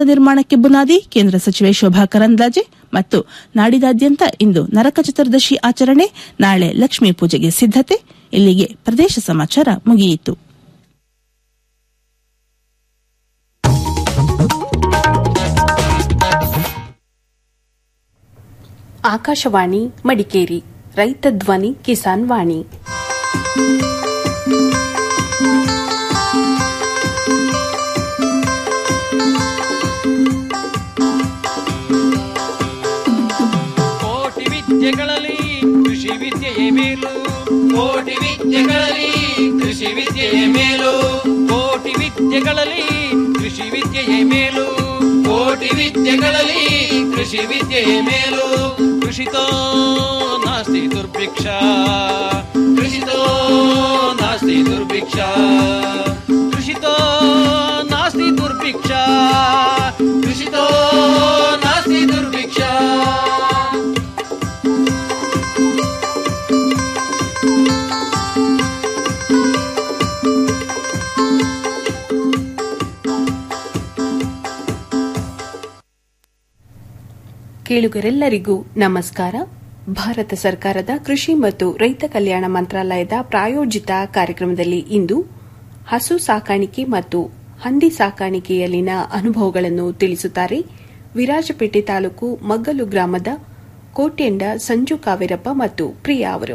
ನಿರ್ಮಾಣಕ್ಕೆ ಬುನಾದಿ ಕೇಂದ್ರ ಸಚಿವೆ ಶೋಭಾ ಕರಂದ್ಲಾಜೆ ಮತ್ತು ನಾಡಿದಾದ್ಯಂತ ಇಂದು ನರಕ ಚತುರ್ದಶಿ ಆಚರಣೆ ನಾಳೆ ಲಕ್ಷ್ಮೀ ಪೂಜೆಗೆ ಸಿದ್ದತೆ ಇಲ್ಲಿಗೆ ಪ್ರದೇಶ ಸಮಾಚಾರ ಮುಗಿಯಿತು ಆಕಾಶವಾಣಿ ಮಡಿಕೇರಿ ರೈತ ಧ್ವನಿ ಕಿಸಾನ್ ವಾಣಿ ಕೋಟಿ ವಿದ್ಯೆಗಳಲ್ಲಿ ಕೃಷಿ ವಿದ್ಯೆಯೇ ಮೇಲು ಕೋಟಿ ವಿದ್ಯೆಗಳಲ್ಲಿ ಕೃಷಿ ವಿದ್ಯೆಯೇ ಮೇಲು ಕೋಟಿ ವಿದ್ಯೆಗಳಲ್ಲಿ ಕೃಷಿ ವಿದ್ಯೆಯೇ ಮೇಲು ಕೋಟಿ ವಿದ್ಯೆಗಳಲ್ಲಿ ಕೃಷಿ ವಿದ್ಯೆಯೇ ಮೇಲು ಕೃಷಿತೋ ನಾಸ್ತಿ ದುರ್ಭಿಕ್ಷ ಕೃಷಿತೋ ನಾಸ್ತಿ ದುರ್ಭಿಕ್ಷ ಕೃಷಿತೋ ನಾಸ್ತಿ ದುರ್ಭಿಕ್ಷ ಕೃಷಿತೋ ನಾಸ್ತಿ ದುರ್ಭಿಕ್ಷ ಕೇಳುಗರೆಲ್ಲರಿಗೂ ನಮಸ್ಕಾರ ಭಾರತ ಸರ್ಕಾರದ ಕೃಷಿ ಮತ್ತು ರೈತ ಕಲ್ಯಾಣ ಮಂತ್ರಾಲಯದ ಪ್ರಾಯೋಜಿತ ಕಾರ್ಯಕ್ರಮದಲ್ಲಿ ಇಂದು ಹಸು ಸಾಕಾಣಿಕೆ ಮತ್ತು ಹಂದಿ ಸಾಕಾಣಿಕೆಯಲ್ಲಿನ ಅನುಭವಗಳನ್ನು ತಿಳಿಸುತ್ತಾರೆ ವಿರಾಜಪೇಟೆ ತಾಲೂಕು ಮಗ್ಗಲು ಗ್ರಾಮದ ಕೋಟ್ಯಂಡ ಸಂಜು ಕಾವೇರಪ್ಪ ಮತ್ತು ಪ್ರಿಯಾ ಅವರು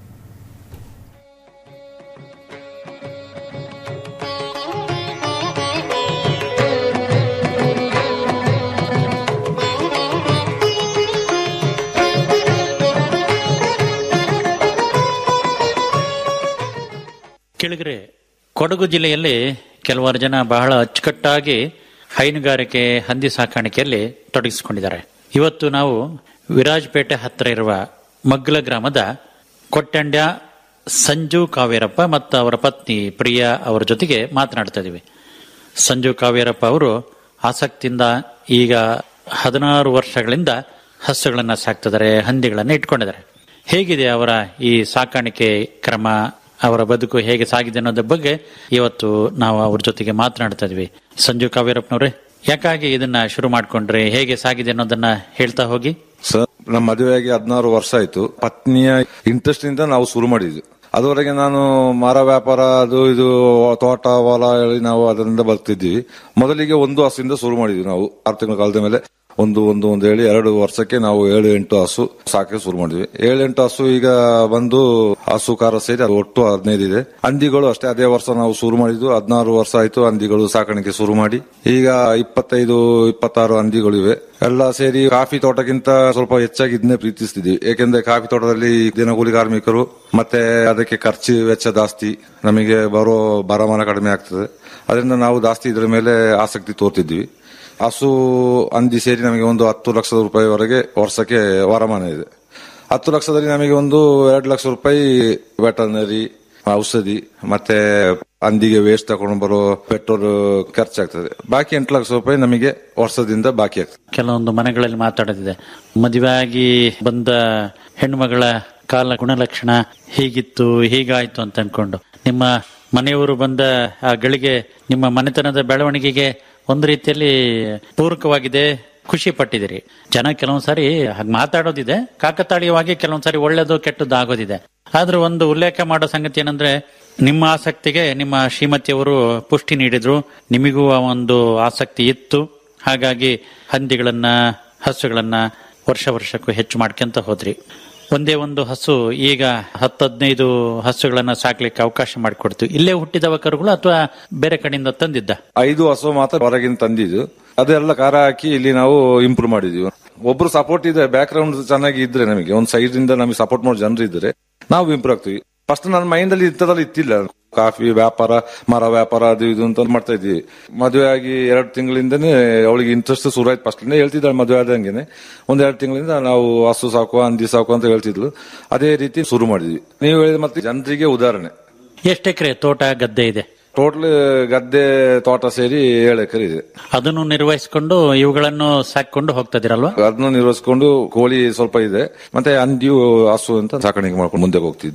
ಕೆಳಗರೆ ಕೊಡಗು ಜಿಲ್ಲೆಯಲ್ಲಿ ಕೆಲವಾರು ಜನ ಬಹಳ ಅಚ್ಚುಕಟ್ಟಾಗಿ ಹೈನುಗಾರಿಕೆ ಹಂದಿ ಸಾಕಾಣಿಕೆಯಲ್ಲಿ ತೊಡಗಿಸಿಕೊಂಡಿದ್ದಾರೆ ಇವತ್ತು ನಾವು ವಿರಾಜಪೇಟೆ ಹತ್ತಿರ ಇರುವ ಮಗ್ಗಲ ಗ್ರಾಮದ ಕೊಟ್ಟಂಡ್ಯ ಸಂಜು ಕಾವೇರಪ್ಪ ಮತ್ತು ಅವರ ಪತ್ನಿ ಪ್ರಿಯಾ ಅವರ ಜೊತೆಗೆ ಮಾತನಾಡ್ತಾ ಇದ್ದೀವಿ ಸಂಜು ಕಾವೇರಪ್ಪ ಅವರು ಆಸಕ್ತಿಯಿಂದ ಈಗ ಹದಿನಾರು ವರ್ಷಗಳಿಂದ ಹಸುಗಳನ್ನು ಸಾಕ್ತಿದ್ದಾರೆ ಹಂದಿಗಳನ್ನು ಇಟ್ಕೊಂಡಿದ್ದಾರೆ ಹೇಗಿದೆ ಅವರ ಈ ಸಾಕಾಣಿಕೆ ಕ್ರಮ ಅವರ ಬದುಕು ಹೇಗೆ ಸಾಗಿದೆ ಅನ್ನೋದ್ರ ಬಗ್ಗೆ ಇವತ್ತು ನಾವು ಅವ್ರ ಜೊತೆಗೆ ಮಾತನಾಡ್ತಾ ಇದ್ವಿ ಸಂಜು ಕಾವೇರಪ್ಪನವ್ರೆ ಯಾಕಾಗಿ ಇದನ್ನ ಶುರು ಮಾಡ್ಕೊಂಡ್ರಿ ಹೇಗೆ ಸಾಗಿದೆ ಅನ್ನೋದನ್ನ ಹೇಳ್ತಾ ಹೋಗಿ ಸರ್ ನಮ್ಮ ಮದುವೆಯಾಗಿ ಹದಿನಾರು ವರ್ಷ ಆಯ್ತು ಪತ್ನಿಯ ಇಂಟ್ರೆಸ್ಟ್ ನಿಂದ ನಾವು ಶುರು ಮಾಡಿದ್ವಿ ಅದುವರೆಗೆ ನಾನು ಮರ ವ್ಯಾಪಾರ ಅದು ಇದು ತೋಟ ಹೊಲ ಹೇಳಿ ನಾವು ಅದರಿಂದ ಬರ್ತಿದ್ವಿ ಮೊದಲಿಗೆ ಒಂದು ಹಸುವಿಂದ ಶುರು ಮಾಡಿದ್ವಿ ನಾವು ಆರು ತಿಂಗಳ ಕಾಲದ ಮೇಲೆ ಒಂದು ಒಂದು ಒಂದು ಹೇಳಿ ಎರಡು ವರ್ಷಕ್ಕೆ ನಾವು ಏಳು ಎಂಟು ಹಸು ಸಾಕಿ ಶುರು ಮಾಡಿದ್ವಿ ಏಳು ಎಂಟು ಹಸು ಈಗ ಬಂದು ಹಸು ಕಾರ ಸೇರಿ ಅದು ಒಟ್ಟು ಹದಿನೈದು ಇದೆ ಹಂದಿಗಳು ಅಷ್ಟೇ ಅದೇ ವರ್ಷ ನಾವು ಶುರು ಮಾಡಿದ್ವು ಹದಿನಾರು ವರ್ಷ ಆಯ್ತು ಹಂದಿಗಳು ಸಾಕಾಣಿಕೆ ಶುರು ಮಾಡಿ ಈಗ ಇಪ್ಪತ್ತೈದು ಇಪ್ಪತ್ತಾರು ಹಂದಿಗಳು ಇವೆ ಎಲ್ಲ ಸೇರಿ ಕಾಫಿ ತೋಟಕ್ಕಿಂತ ಸ್ವಲ್ಪ ಹೆಚ್ಚಾಗಿ ಇದನ್ನೇ ಪ್ರೀತಿಸ್ತಿದ್ವಿ ಯಾಕೆಂದ್ರೆ ಕಾಫಿ ತೋಟದಲ್ಲಿ ದಿನಗೂಲಿ ಕಾರ್ಮಿಕರು ಮತ್ತೆ ಅದಕ್ಕೆ ಖರ್ಚು ವೆಚ್ಚ ಜಾಸ್ತಿ ನಮಗೆ ಬರೋ ಬರಮಾನ ಕಡಿಮೆ ಆಗ್ತದೆ ಅದರಿಂದ ನಾವು ಜಾಸ್ತಿ ಇದರ ಮೇಲೆ ಆಸಕ್ತಿ ತೋರ್ತಿದ್ವಿ ಹಸು ಹಂದಿ ಸೇರಿ ನಮಗೆ ಒಂದು ಹತ್ತು ಲಕ್ಷದ ರೂಪಾಯಿವರೆಗೆ ವರ್ಷಕ್ಕೆ ವರಮಾನ ಇದೆ ಹತ್ತು ಲಕ್ಷದಲ್ಲಿ ನಮಗೆ ಒಂದು ಎರಡು ಲಕ್ಷ ರೂಪಾಯಿ ವೆಟರ್ನರಿ ಔಷಧಿ ಮತ್ತೆ ಹಂದಿಗೆ ವೇಸ್ಟ್ ತಗೊಂಡು ಬರೋ ಪೆಟ್ರೋಲ್ ಖರ್ಚಾಗ್ತದೆ ಬಾಕಿ ಎಂಟು ಲಕ್ಷ ರೂಪಾಯಿ ನಮಗೆ ವರ್ಷದಿಂದ ಬಾಕಿ ಆಗ್ತದೆ ಕೆಲವೊಂದು ಮನೆಗಳಲ್ಲಿ ಮಾತಾಡೋದಿದೆ ಮದುವೆ ಆಗಿ ಬಂದ ಹೆಣ್ಮಗಳ ಕಾಲ ಗುಣಲಕ್ಷಣ ಹೀಗಿತ್ತು ಹೀಗಾಯ್ತು ಅಂತ ಅನ್ಕೊಂಡು ನಿಮ್ಮ ಮನೆಯವರು ಬಂದ ಆ ಗಳಿಗೆ ನಿಮ್ಮ ಮನೆತನದ ಬೆಳವಣಿಗೆಗೆ ಒಂದು ರೀತಿಯಲ್ಲಿ ಪೂರಕವಾಗಿದೆ ಖುಷಿ ಪಟ್ಟಿದ್ದೀರಿ ಜನ ಕೆಲವೊಂದ್ ಸಾರಿ ಹಾಗೆ ಮಾತಾಡೋದಿದೆ ಕಾಕತಾಳೀಯವಾಗಿ ಕೆಲವೊಂದ್ ಸಾರಿ ಒಳ್ಳೇದು ಕೆಟ್ಟದ್ದು ಆಗೋದಿದೆ ಆದ್ರೆ ಒಂದು ಉಲ್ಲೇಖ ಮಾಡೋ ಸಂಗತಿ ಏನಂದ್ರೆ ನಿಮ್ಮ ಆಸಕ್ತಿಗೆ ನಿಮ್ಮ ಶ್ರೀಮತಿಯವರು ಪುಷ್ಟಿ ನೀಡಿದ್ರು ನಿಮಗೂ ಆ ಒಂದು ಆಸಕ್ತಿ ಇತ್ತು ಹಾಗಾಗಿ ಹಂದಿಗಳನ್ನ ಹಸುಗಳನ್ನ ವರ್ಷ ವರ್ಷಕ್ಕೂ ಹೆಚ್ಚು ಮಾಡ್ಕೊಂತ ಹೋದ್ರಿ ಒಂದೇ ಒಂದು ಹಸು ಈಗ ಹತ್ತು ಹದಿನೈದು ಹಸುಗಳನ್ನ ಸಾಕ್ಲಿಕ್ಕೆ ಅವಕಾಶ ಮಾಡಿಕೊಡ್ತು ಇಲ್ಲೇ ಹುಟ್ಟಿದವ ಕರುಗಳು ಅಥವಾ ಬೇರೆ ಕಡೆಯಿಂದ ತಂದಿದ್ದ ಐದು ಹಸು ಮಾತ್ರ ಹೊರಗಿನ ತಂದಿದ್ದು ಅದೆಲ್ಲ ಕಾರ ಹಾಕಿ ಇಲ್ಲಿ ನಾವು ಇಂಪ್ರೂವ್ ಮಾಡಿದ್ವಿ ಒಬ್ರು ಸಪೋರ್ಟ್ ಇದೆ ಬ್ಯಾಕ್ ಗ್ರೌಂಡ್ ಚೆನ್ನಾಗಿ ಇದ್ರೆ ನಮಗೆ ಒಂದು ಸೈಡ್ ಇಂದ ನಮಗೆ ಸಪೋರ್ಟ್ ಮಾಡೋ ಜನರು ಇದ್ರೆ ನಾವು ಇಂಪ್ರೂವ್ ಆಗ್ತೀವಿ ಫಸ್ಟ್ ನನ್ನ ಮೈಂಡ್ ಅಲ್ಲಿ ಇಂಥದ್ರಲ್ಲಿ ಇತ್ತಿಲ್ಲ ಕಾಫಿ ವ್ಯಾಪಾರ ಮರ ವ್ಯಾಪಾರ ಅದು ಇದು ಅಂತ ಮಾಡ್ತಾ ಇದ್ವಿ ಮದುವೆ ಆಗಿ ಎರಡು ತಿಂಗಳಿಂದನೇ ಅವಳಿಗೆ ಇಂಟ್ರೆಸ್ಟ್ ಶುರು ಆಯ್ತು ಫಸ್ಟ್ ಹೇಳ್ತಿದ್ದಾಳೆ ಮದುವೆ ಆದಂಗೆನೆ ಒಂದ್ ಎರಡು ತಿಂಗಳಿಂದ ನಾವು ಹಸು ಸಾಕು ಹಂದಿ ಸಾಕು ಅಂತ ಹೇಳ್ತಿದ್ಲು ಅದೇ ರೀತಿ ಶುರು ಮಾಡಿದ್ವಿ ನೀವು ಹೇಳಿದ ಮತ್ತೆ ಜನರಿಗೆ ಉದಾಹರಣೆ ಎಷ್ಟು ಎಕರೆ ತೋಟ ಗದ್ದೆ ಇದೆ ಟೋಟಲ್ ಗದ್ದೆ ತೋಟ ಸೇರಿ ಏಳು ಎಕರೆ ಇದೆ ಅದನ್ನು ನಿರ್ವಹಿಸಿಕೊಂಡು ಇವುಗಳನ್ನು ಸಾಕೊಂಡು ಹೋಗ್ತದಿರಲ್ವಾ ಅದನ್ನ ನಿರ್ವಹಿಸಿಕೊಂಡು ಕೋಳಿ ಸ್ವಲ್ಪ ಇದೆ ಮತ್ತೆ ಹಂದಿಯು ಹಸು ಅಂತ ಸಾಕಾಣಿಕೆ ಮಾಡ್ಕೊಂಡು ಮುಂದೆ ಹೋಗ್ತಿದ್ವಿ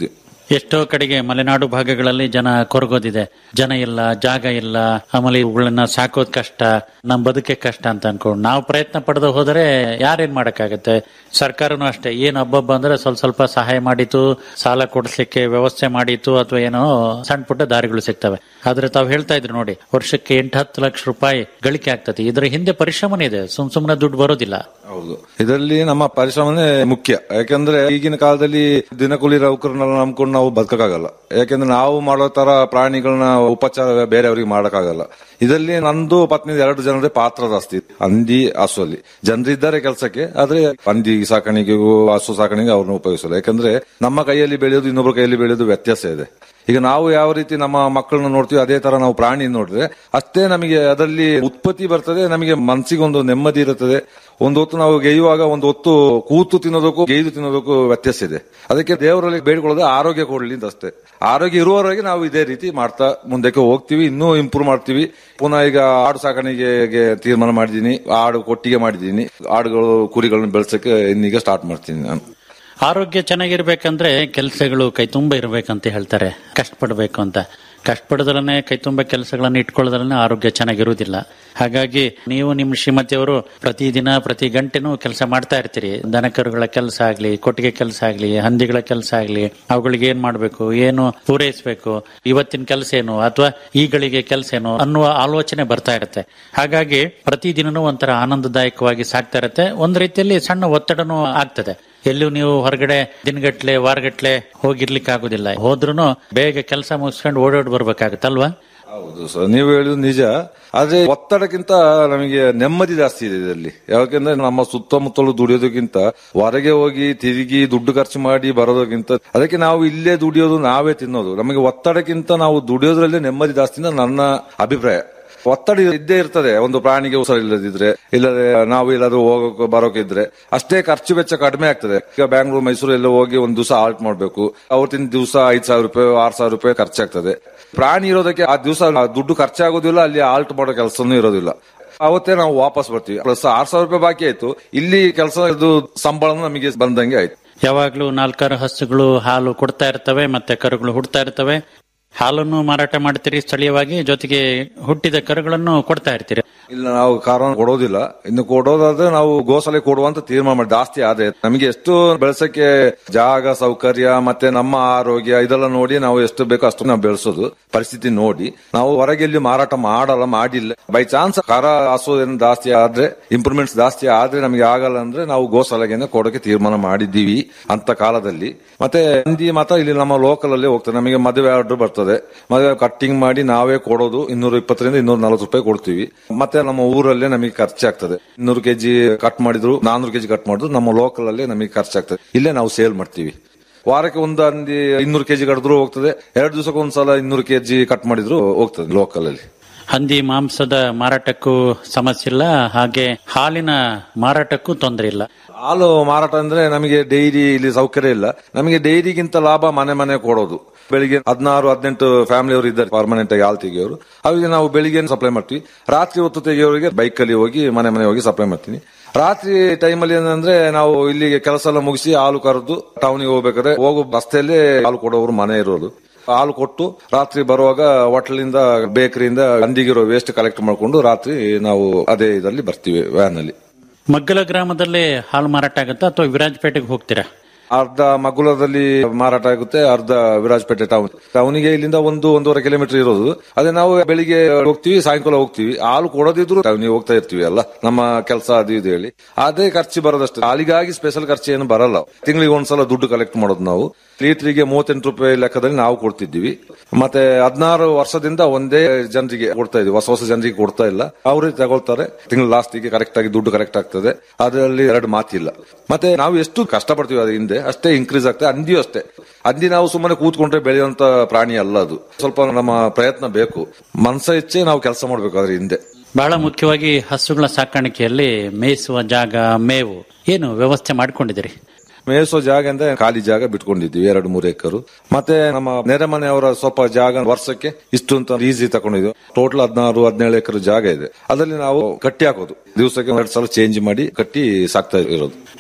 ಎಷ್ಟೋ ಕಡೆಗೆ ಮಲೆನಾಡು ಭಾಗಗಳಲ್ಲಿ ಜನ ಕೊರಗೋದಿದೆ ಜನ ಇಲ್ಲ ಜಾಗ ಇಲ್ಲ ಆಮೇಲೆ ಇವುಗಳನ್ನ ಸಾಕೋದ್ ಕಷ್ಟ ನಮ್ ಬದುಕೆ ಕಷ್ಟ ಅಂತ ಅನ್ಕೊಂಡು ನಾವು ಪ್ರಯತ್ನ ಪಡೆದು ಹೋದರೆ ಯಾರೇನ್ ಮಾಡಕ್ಕಾಗತ್ತೆ ಸರ್ಕಾರನು ಅಷ್ಟೇ ಏನ್ ಹಬ್ಬಬ್ಬ ಅಂದ್ರೆ ಸ್ವಲ್ಪ ಸ್ವಲ್ಪ ಸಹಾಯ ಮಾಡಿತು ಸಾಲ ಕೊಡಿಸ್ಲಿಕ್ಕೆ ವ್ಯವಸ್ಥೆ ಮಾಡಿತು ಅಥವಾ ಏನೋ ಸಣ್ಣ ಪುಟ್ಟ ದಾರಿಗಳು ಸಿಗ್ತವೆ ಆದ್ರೆ ತಾವು ಹೇಳ್ತಾ ಇದ್ರು ನೋಡಿ ವರ್ಷಕ್ಕೆ ಎಂಟು ಹತ್ತು ಲಕ್ಷ ರೂಪಾಯಿ ಗಳಿಕೆ ಆಗ್ತದೆ ಇದರ ಹಿಂದೆ ಪರಿಶ್ರಮನೇ ಇದೆ ಸುಮ್ ಸುಮ್ನೆ ದುಡ್ಡು ಬರೋದಿಲ್ಲ ಹೌದು ಇದರಲ್ಲಿ ನಮ್ಮ ಪರಿಶ್ರಮನೇ ಮುಖ್ಯ ಯಾಕಂದ್ರೆ ಈಗಿನ ಕಾಲದಲ್ಲಿ ದಿನಕೂಲಿ ನೌಕರನ್ನೆಲ್ಲ ನಂಬ್ಕೊಂಡು ನಾವು ಬದುಕಕ್ಕಾಗಲ್ಲ ಯಾಕಂದ್ರೆ ನಾವು ಮಾಡೋ ತರ ಪ್ರಾಣಿಗಳನ್ನ ಉಪಚಾರ ಬೇರೆಯವರಿಗೆ ಮಾಡಕ್ಕಾಗಲ್ಲ ಇದರಲ್ಲಿ ನಂದು ಪತ್ನಿ ಎರಡು ಜನರೇ ಪಾತ್ರ ಜಾಸ್ತಿ ಹಂದಿ ಹಸು ಅಲ್ಲಿ ಜನರಿದ್ದಾರೆ ಕೆಲಸಕ್ಕೆ ಆದ್ರೆ ಹಂದಿ ಸಾಕಾಣಿಕೆಗೂ ಹಸು ಸಾಕಾಣಿಕೆ ಅವ್ರನ್ನ ಉಪಯೋಗಿಸಲ್ಲ ಯಾಕಂದ್ರೆ ನಮ್ಮ ಕೈಯಲ್ಲಿ ಬೆಳೆಯೋದು ಇನ್ನೊಬ್ಬರ ಕೈಯಲ್ಲಿ ಬೆಳೆಯೋದು ವ್ಯತ್ಯಾಸ ಇದೆ ಈಗ ನಾವು ಯಾವ ರೀತಿ ನಮ್ಮ ಮಕ್ಕಳನ್ನ ನೋಡ್ತೀವಿ ಅದೇ ತರ ನಾವು ಪ್ರಾಣಿ ನೋಡಿದ್ರೆ ಅಷ್ಟೇ ನಮಗೆ ಅದರಲ್ಲಿ ಉತ್ಪತ್ತಿ ಬರ್ತದೆ ನಮಗೆ ಮನಸ್ಸಿಗೆ ಒಂದು ನೆಮ್ಮದಿ ಇರುತ್ತದೆ ಒಂದು ಹೊತ್ತು ನಾವು ಗೆಯ್ಯುವಾಗ ಒಂದು ಹೊತ್ತು ಕೂತು ತಿನ್ನೋದಕ್ಕೂ ಗೆಯ್ದು ತಿನ್ನೋದಕ್ಕೂ ವ್ಯತ್ಯಾಸ ಇದೆ ಅದಕ್ಕೆ ದೇವರಲ್ಲಿ ಬೇಡಿಕೊಳ್ಳೋದು ಆರೋಗ್ಯ ಕೊಡ್ಲಿ ಅಂತ ಅಷ್ಟೇ ಆರೋಗ್ಯ ಇರುವವರೆಗೆ ನಾವು ಇದೇ ರೀತಿ ಮಾಡ್ತಾ ಮುಂದಕ್ಕೆ ಹೋಗ್ತೀವಿ ಇನ್ನೂ ಇಂಪ್ರೂವ್ ಮಾಡ್ತೀವಿ ಪುನಃ ಈಗ ಆಡು ಸಾಕಾಣಿಕೆಗೆ ತೀರ್ಮಾನ ಮಾಡಿದ್ದೀನಿ ಆಡು ಕೊಟ್ಟಿಗೆ ಮಾಡಿದ್ದೀನಿ ಆಡುಗಳು ಕುರಿಗಳನ್ನ ಬೆಳೆಸಕ್ಕೆ ಇನ್ನೀಗ ಸ್ಟಾರ್ಟ್ ಮಾಡ್ತೀನಿ ನಾನು ಆರೋಗ್ಯ ಚೆನ್ನಾಗಿರ್ಬೇಕಂದ್ರೆ ಕೆಲಸಗಳು ಕೈ ತುಂಬ ಇರಬೇಕಂತ ಹೇಳ್ತಾರೆ ಕಷ್ಟಪಡಬೇಕು ಅಂತ ಕಷ್ಟಪಡದಲ್ಲೇ ಕೈ ತುಂಬ ಕೆಲಸಗಳನ್ನ ಇಟ್ಕೊಳ್ಳೋದ್ರಲ್ಲೇ ಆರೋಗ್ಯ ಚೆನ್ನಾಗಿರುವುದಿಲ್ಲ ಹಾಗಾಗಿ ನೀವು ನಿಮ್ಮ ಶ್ರೀಮತಿಯವರು ಪ್ರತಿದಿನ ಪ್ರತಿ ಗಂಟೆನೂ ಕೆಲಸ ಮಾಡ್ತಾ ಇರ್ತೀರಿ ದನಕರುಗಳ ಕೆಲಸ ಆಗ್ಲಿ ಕೊಟ್ಟಿಗೆ ಕೆಲಸ ಆಗ್ಲಿ ಹಂದಿಗಳ ಕೆಲಸ ಆಗ್ಲಿ ಅವುಗಳಿಗೆ ಏನ್ ಮಾಡ್ಬೇಕು ಏನು ಪೂರೈಸಬೇಕು ಇವತ್ತಿನ ಕೆಲಸ ಏನು ಅಥವಾ ಈಗಳಿಗೆ ಕೆಲಸ ಏನು ಅನ್ನುವ ಆಲೋಚನೆ ಬರ್ತಾ ಇರುತ್ತೆ ಹಾಗಾಗಿ ಪ್ರತಿದಿನನೂ ಒಂಥರ ಆನಂದದಾಯಕವಾಗಿ ಸಾಕ್ತಾ ಇರುತ್ತೆ ಒಂದ್ ರೀತಿಯಲ್ಲಿ ಸಣ್ಣ ಒತ್ತಡನೂ ಆಗ್ತದೆ ಎಲ್ಲೂ ನೀವು ಹೊರಗಡೆ ದಿನಗಟ್ಲೆ ವಾರಗಟ್ಲೆ ಹೋಗಿರ್ಲಿಕ್ಕೆ ಆಗುದಿಲ್ಲ ಹೋದ್ರೂ ಬೇಗ ಕೆಲಸ ಮುಗಿಸ್ಕೊಂಡು ಓಡಾಡಿ ಬರ್ಬೇಕಾಗತ್ತಲ್ವಾ ಹೌದು ಸರ್ ನೀವು ಹೇಳಿದ್ದು ನಿಜ ಆದ್ರೆ ಒತ್ತಡಕ್ಕಿಂತ ನಮಗೆ ನೆಮ್ಮದಿ ಜಾಸ್ತಿ ಇದೆ ಇದರಲ್ಲಿ ಯಾಕೆಂದ್ರೆ ನಮ್ಮ ಸುತ್ತಮುತ್ತಲು ದುಡಿಯೋದಕ್ಕಿಂತ ಹೊರಗೆ ಹೋಗಿ ತಿರುಗಿ ದುಡ್ಡು ಖರ್ಚು ಮಾಡಿ ಬರೋದಕ್ಕಿಂತ ಅದಕ್ಕೆ ನಾವು ಇಲ್ಲೇ ದುಡಿಯೋದು ನಾವೇ ತಿನ್ನೋದು ನಮಗೆ ಒತ್ತಡಕ್ಕಿಂತ ನಾವು ದುಡಿಯೋದ್ರಲ್ಲೇ ನೆಮ್ಮದಿ ಜಾಸ್ತಿ ಅಂತ ನನ್ನ ಅಭಿಪ್ರಾಯ ಒತ್ತಡ ಇದ್ದೇ ಇರ್ತದೆ ಒಂದು ಪ್ರಾಣಿಗೆ ಹುಷಾರಿಲ್ಲದಿದ್ರೆ ಇಲ್ಲದೆ ನಾವು ಎಲ್ಲಾದ್ರೂ ಹೋಗೋಕೆ ಬರೋಕೆ ಇದ್ರೆ ಅಷ್ಟೇ ಖರ್ಚು ವೆಚ್ಚ ಕಡಿಮೆ ಆಗ್ತದೆ ಈಗ ಬ್ಯಾಂಗ್ಳೂರ್ ಮೈಸೂರು ಎಲ್ಲ ಹೋಗಿ ಒಂದು ದಿವಸ ಆಲ್ಟ್ ಮಾಡ್ಬೇಕು ಅವತ್ತಿನ ದಿವಸ ಐದ್ ಸಾವಿರ ರೂಪಾಯಿ ಆರ್ ಸಾವಿರ ರೂಪಾಯಿ ಖರ್ಚಾಗ್ತದೆ ಪ್ರಾಣಿ ಇರೋದಕ್ಕೆ ಆ ದಿವಸ ದುಡ್ಡು ಖರ್ಚಾಗೋದಿಲ್ಲ ಅಲ್ಲಿ ಆಲ್ಟ್ ಮಾಡೋ ಕೆಲಸನೂ ಇರೋದಿಲ್ಲ ಅವತ್ತೇ ನಾವು ವಾಪಸ್ ಬರ್ತೀವಿ ಪ್ಲಸ್ ಆರ್ ಸಾವಿರ ರೂಪಾಯಿ ಬಾಕಿ ಆಯ್ತು ಇಲ್ಲಿ ಕೆಲಸ ಇದು ಸಂಬಳ ನಮಗೆ ಬಂದಂಗೆ ಆಯ್ತು ಯಾವಾಗ್ಲೂ ನಾಲ್ಕಾರು ಹಸುಗಳು ಹಾಲು ಕೊಡ್ತಾ ಇರ್ತವೆ ಮತ್ತೆ ಕರುಗಳು ಹುಡ್ತಾ ಇರ್ತವೆ ಹಾಲನ್ನು ಮಾರಾಟ ಮಾಡ್ತೀರಿ ಸ್ಥಳೀಯವಾಗಿ ಜೊತೆಗೆ ಹುಟ್ಟಿದ ಕರುಗಳನ್ನು ಕೊಡ್ತಾ ಇರ್ತೀರಿ ಇಲ್ಲ ನಾವು ಕಾರಣ ಕೊಡೋದಿಲ್ಲ ಇನ್ನು ಕೊಡೋದಾದ್ರೆ ನಾವು ಗೋಸಲೆ ಕೊಡುವಂತ ತೀರ್ಮಾನ ಮಾಡಿ ಜಾಸ್ತಿ ಆದ್ರೆ ನಮಗೆ ಎಷ್ಟು ಬೆಳೆಸಕ್ಕೆ ಜಾಗ ಸೌಕರ್ಯ ಮತ್ತೆ ನಮ್ಮ ಆರೋಗ್ಯ ಇದೆಲ್ಲ ನೋಡಿ ನಾವು ಎಷ್ಟು ಬೇಕೋ ಅಷ್ಟು ನಾವು ಬೆಳೆಸೋದು ಪರಿಸ್ಥಿತಿ ನೋಡಿ ನಾವು ಹೊರಗೆ ಎಲ್ಲಿ ಮಾರಾಟ ಮಾಡಲ್ಲ ಮಾಡಿಲ್ಲ ಬೈ ಚಾನ್ಸ್ ಖಾರ ಹಸು ಏನು ಜಾಸ್ತಿ ಆದ್ರೆ ಇಂಪ್ರೂವ್ಮೆಂಟ್ಸ್ ಜಾಸ್ತಿ ಆದ್ರೆ ನಮಗೆ ಆಗಲ್ಲ ಅಂದ್ರೆ ನಾವು ಗೋಸಲೆಗೆನೆ ಕೊಡೋಕೆ ತೀರ್ಮಾನ ಮಾಡಿದ್ದೀವಿ ಅಂತ ಕಾಲದಲ್ಲಿ ಮತ್ತೆ ಹಂದಿ ಮಾತ್ರ ಇಲ್ಲಿ ನಮ್ಮ ಲೋಕಲ್ ಅಲ್ಲೇ ಹೋಗ್ತದೆ ನಮಗೆ ಮದುವೆ ಆರ್ಡರ್ ಬರ್ತದೆ ಮದುವೆ ಕಟ್ಟಿಂಗ್ ಮಾಡಿ ನಾವೇ ಕೊಡೋದು ಇನ್ನೂರ ಇಪ್ಪತ್ತರಿಂದ ಇನ್ನೂರ ನಲ್ವತ್ತು ರೂಪಾಯಿ ಕೊಡ್ತೀವಿ ಮತ್ತೆ ನಮ್ಮ ಊರಲ್ಲೇ ನಮಗೆ ಖರ್ಚಾಗ್ತದೆ ಇನ್ನೂರು ಕೆಜಿ ಕಟ್ ಮಾಡಿದ್ರು ನಾನೂರು ಕೆಜಿ ಕಟ್ ಮಾಡಿದ್ರು ನಮ್ಮ ಲೋಕಲ್ ಅಲ್ಲೇ ನಮಗೆ ಖರ್ಚಾಗ್ತದೆ ಇಲ್ಲೇ ನಾವು ಸೇಲ್ ಮಾಡ್ತೀವಿ ವಾರಕ್ಕೆ ಒಂದು ಹಂದಿ ಇನ್ನೂರು ಕೆಜಿ ಕಡಿದ್ರು ಹೋಗ್ತದೆ ಎರಡು ದಿವಸಕ್ಕೆ ಒಂದ್ಸಲ ಇನ್ನೂರು ಕೆಜಿ ಕಟ್ ಮಾಡಿದ್ರು ಹೋಗ್ತದೆ ಲೋಕಲ್ ಅಲ್ಲಿ ಹಂದಿ ಮಾಂಸದ ಮಾರಾಟಕ್ಕೂ ಸಮಸ್ಯೆ ಇಲ್ಲ ಹಾಗೆ ಹಾಲಿನ ಮಾರಾಟಕ್ಕೂ ತೊಂದರೆ ಇಲ್ಲ ಹಾಲು ಮಾರಾಟ ಅಂದ್ರೆ ನಮಗೆ ಡೈರಿ ಇಲ್ಲಿ ಸೌಕರ್ಯ ಇಲ್ಲ ನಮಗೆ ಡೈರಿಗಿಂತ ಲಾಭ ಮನೆ ಮನೆ ಕೊಡೋದು ಬೆಳಿಗ್ಗೆ ಹದಿನಾರು ಹದಿನೆಂಟು ಫ್ಯಾಮಿಲಿ ಅವರು ಇದ್ದಾರೆ ಪರ್ಮನೆಂಟ್ ಆಗಿ ಹಾಲು ತೆಗೆಯೋರು ಅವರಿಗೆ ನಾವು ಬೆಳಿಗ್ಗೆ ಸಪ್ಲೈ ಮಾಡ್ತೀವಿ ರಾತ್ರಿ ಹೊತ್ತು ತೆಗೆಯೋರಿಗೆ ಬೈಕ್ ಅಲ್ಲಿ ಹೋಗಿ ಮನೆ ಮನೆ ಹೋಗಿ ಸಪ್ಲೈ ಮಾಡ್ತೀನಿ ರಾತ್ರಿ ಟೈಮಲ್ಲಿ ಏನಂದ್ರೆ ನಾವು ಇಲ್ಲಿಗೆ ಕೆಲಸ ಎಲ್ಲ ಮುಗಿಸಿ ಹಾಲು ಕರೆದು ಟೌನಿಗೆ ಹೋಗ್ಬೇಕಾದ್ರೆ ಹೋಗೋ ರಸ್ತೆಯಲ್ಲೇ ಹಾಲು ಕೊಡೋರು ಮನೆ ಇರೋದು ಹಾಲು ಕೊಟ್ಟು ರಾತ್ರಿ ಬರುವಾಗ ಹೋಟ್ಲಿಂದ ಬೇಕರಿಯಿಂದ ಹಂದಿಗಿರೋ ವೇಸ್ಟ್ ಕಲೆಕ್ಟ್ ಮಾಡ್ಕೊಂಡು ರಾತ್ರಿ ನಾವು ಅದೇ ಇದರಲ್ಲಿ ಬರ್ತೀವಿ ವ್ಯಾನ್ ಅಲ್ಲಿ ಮಗ್ಗಲ ಗ್ರಾಮದಲ್ಲೇ ಹಾಲು ಮಾರಾಟ ಆಗುತ್ತಾ ಅಥವಾ ವಿರಾಜಪೇಟೆಗೆ ಹೋಗ್ತೀರಾ ಅರ್ಧ ಮಗುಲದಲ್ಲಿ ಮಾರಾಟ ಆಗುತ್ತೆ ಅರ್ಧ ವಿರಾಜಪೇಟೆ ಟೌನ್ ಟೌನಿಗೆ ಇಲ್ಲಿಂದ ಒಂದು ಒಂದೂವರೆ ಕಿಲೋಮೀಟರ್ ಇರೋದು ಅದೇ ನಾವು ಬೆಳಿಗ್ಗೆ ಹೋಗ್ತೀವಿ ಸಾಯಂಕಾಲ ಹೋಗ್ತೀವಿ ಹಾಲು ಕೊಡೋದಿದ್ರು ಟೌನಿಗೆ ಹೋಗ್ತಾ ಇರ್ತೀವಿ ಅಲ್ಲ ನಮ್ಮ ಕೆಲಸ ಅದು ಇದು ಹೇಳಿ ಅದೇ ಖರ್ಚು ಬರೋದಷ್ಟೇ ಹಾಲಿಗಾಗಿ ಸ್ಪೆಷಲ್ ಖರ್ಚು ಏನು ಬರಲ್ಲ ತಿಂಗಳಿಗೆ ಒಂದ್ಸಲ ದುಡ್ಡು ಕಲೆಕ್ಟ್ ಮಾಡೋದು ನಾವು ಲೀಟರ್ಗೆ ಮೂವತ್ತೆಂಟು ರೂಪಾಯಿ ಲೆಕ್ಕದಲ್ಲಿ ನಾವು ಕೊಡ್ತಿದ್ವಿ ಮತ್ತೆ ಹದಿನಾರು ವರ್ಷದಿಂದ ಒಂದೇ ಜನರಿಗೆ ಕೊಡ್ತಾ ಇದ್ವಿ ಹೊಸ ಹೊಸ ಜನರಿಗೆ ಕೊಡ್ತಾ ಇಲ್ಲ ಅವರೇ ತಗೊಳ್ತಾರೆ ತಿಂಗಳ ಲಾಸ್ಟಿಗೆ ಕರೆಕ್ಟ್ ಆಗಿ ದುಡ್ಡು ಕರೆಕ್ಟ್ ಆಗ್ತದೆ ಅದರಲ್ಲಿ ಎರಡು ಮಾತಿಲ್ಲ ಮತ್ತೆ ನಾವು ಎಷ್ಟು ಕಷ್ಟಪಡ್ತೀವಿ ಅದ್ರ ಹಿಂದೆ ಅಷ್ಟೇ ಇನ್ಕ್ರೀಸ್ ಆಗ್ತದೆ ಹಂದಿಯೂ ಅಷ್ಟೇ ಹಂದಿ ನಾವು ಸುಮ್ಮನೆ ಕೂತ್ಕೊಂಡ್ರೆ ಬೆಳೆಯುವಂತ ಪ್ರಾಣಿ ಅಲ್ಲ ಅದು ಸ್ವಲ್ಪ ನಮ್ಮ ಪ್ರಯತ್ನ ಬೇಕು ಮನಸ ಇಚ್ಛೆ ನಾವು ಕೆಲಸ ಮಾಡ್ಬೇಕು ಅದ್ರ ಹಿಂದೆ ಬಹಳ ಮುಖ್ಯವಾಗಿ ಹಸುಗಳ ಸಾಕಾಣಿಕೆಯಲ್ಲಿ ಮೇಯಿಸುವ ಜಾಗ ಮೇವು ಏನು ವ್ಯವಸ್ಥೆ ಮಾಡ್ಕೊಂಡಿದ್ದೀರಿ ಮೇಯಿಸೋ ಜಾಗ ಅಂದ್ರೆ ಖಾಲಿ ಜಾಗ ಬಿಟ್ಕೊಂಡಿದ್ವಿ ಎರಡು ಮೂರು ಎಕರು ಮತ್ತೆ ನಮ್ಮ ನೆರೆ ಮನೆಯವರ ಸ್ವಲ್ಪ ಜಾಗ ವರ್ಷಕ್ಕೆ ಇಷ್ಟು ಅಂತ ಈಸಿ ತಗೊಂಡಿದ್ವಿ ಟೋಟಲ್ ಹದಿನಾರು ಹದಿನೇಳು ಎಕರೆ ಜಾಗ ಇದೆ ಅದರಲ್ಲಿ ನಾವು ಕಟ್ಟಿ ಹಾಕೋದು ದಿವಸಕ್ಕೆ ಎರಡು ಸಲ ಚೇಂಜ್ ಮಾಡಿ ಕಟ್ಟಿ ಸಾಕ್ತಾ ಇರೋದು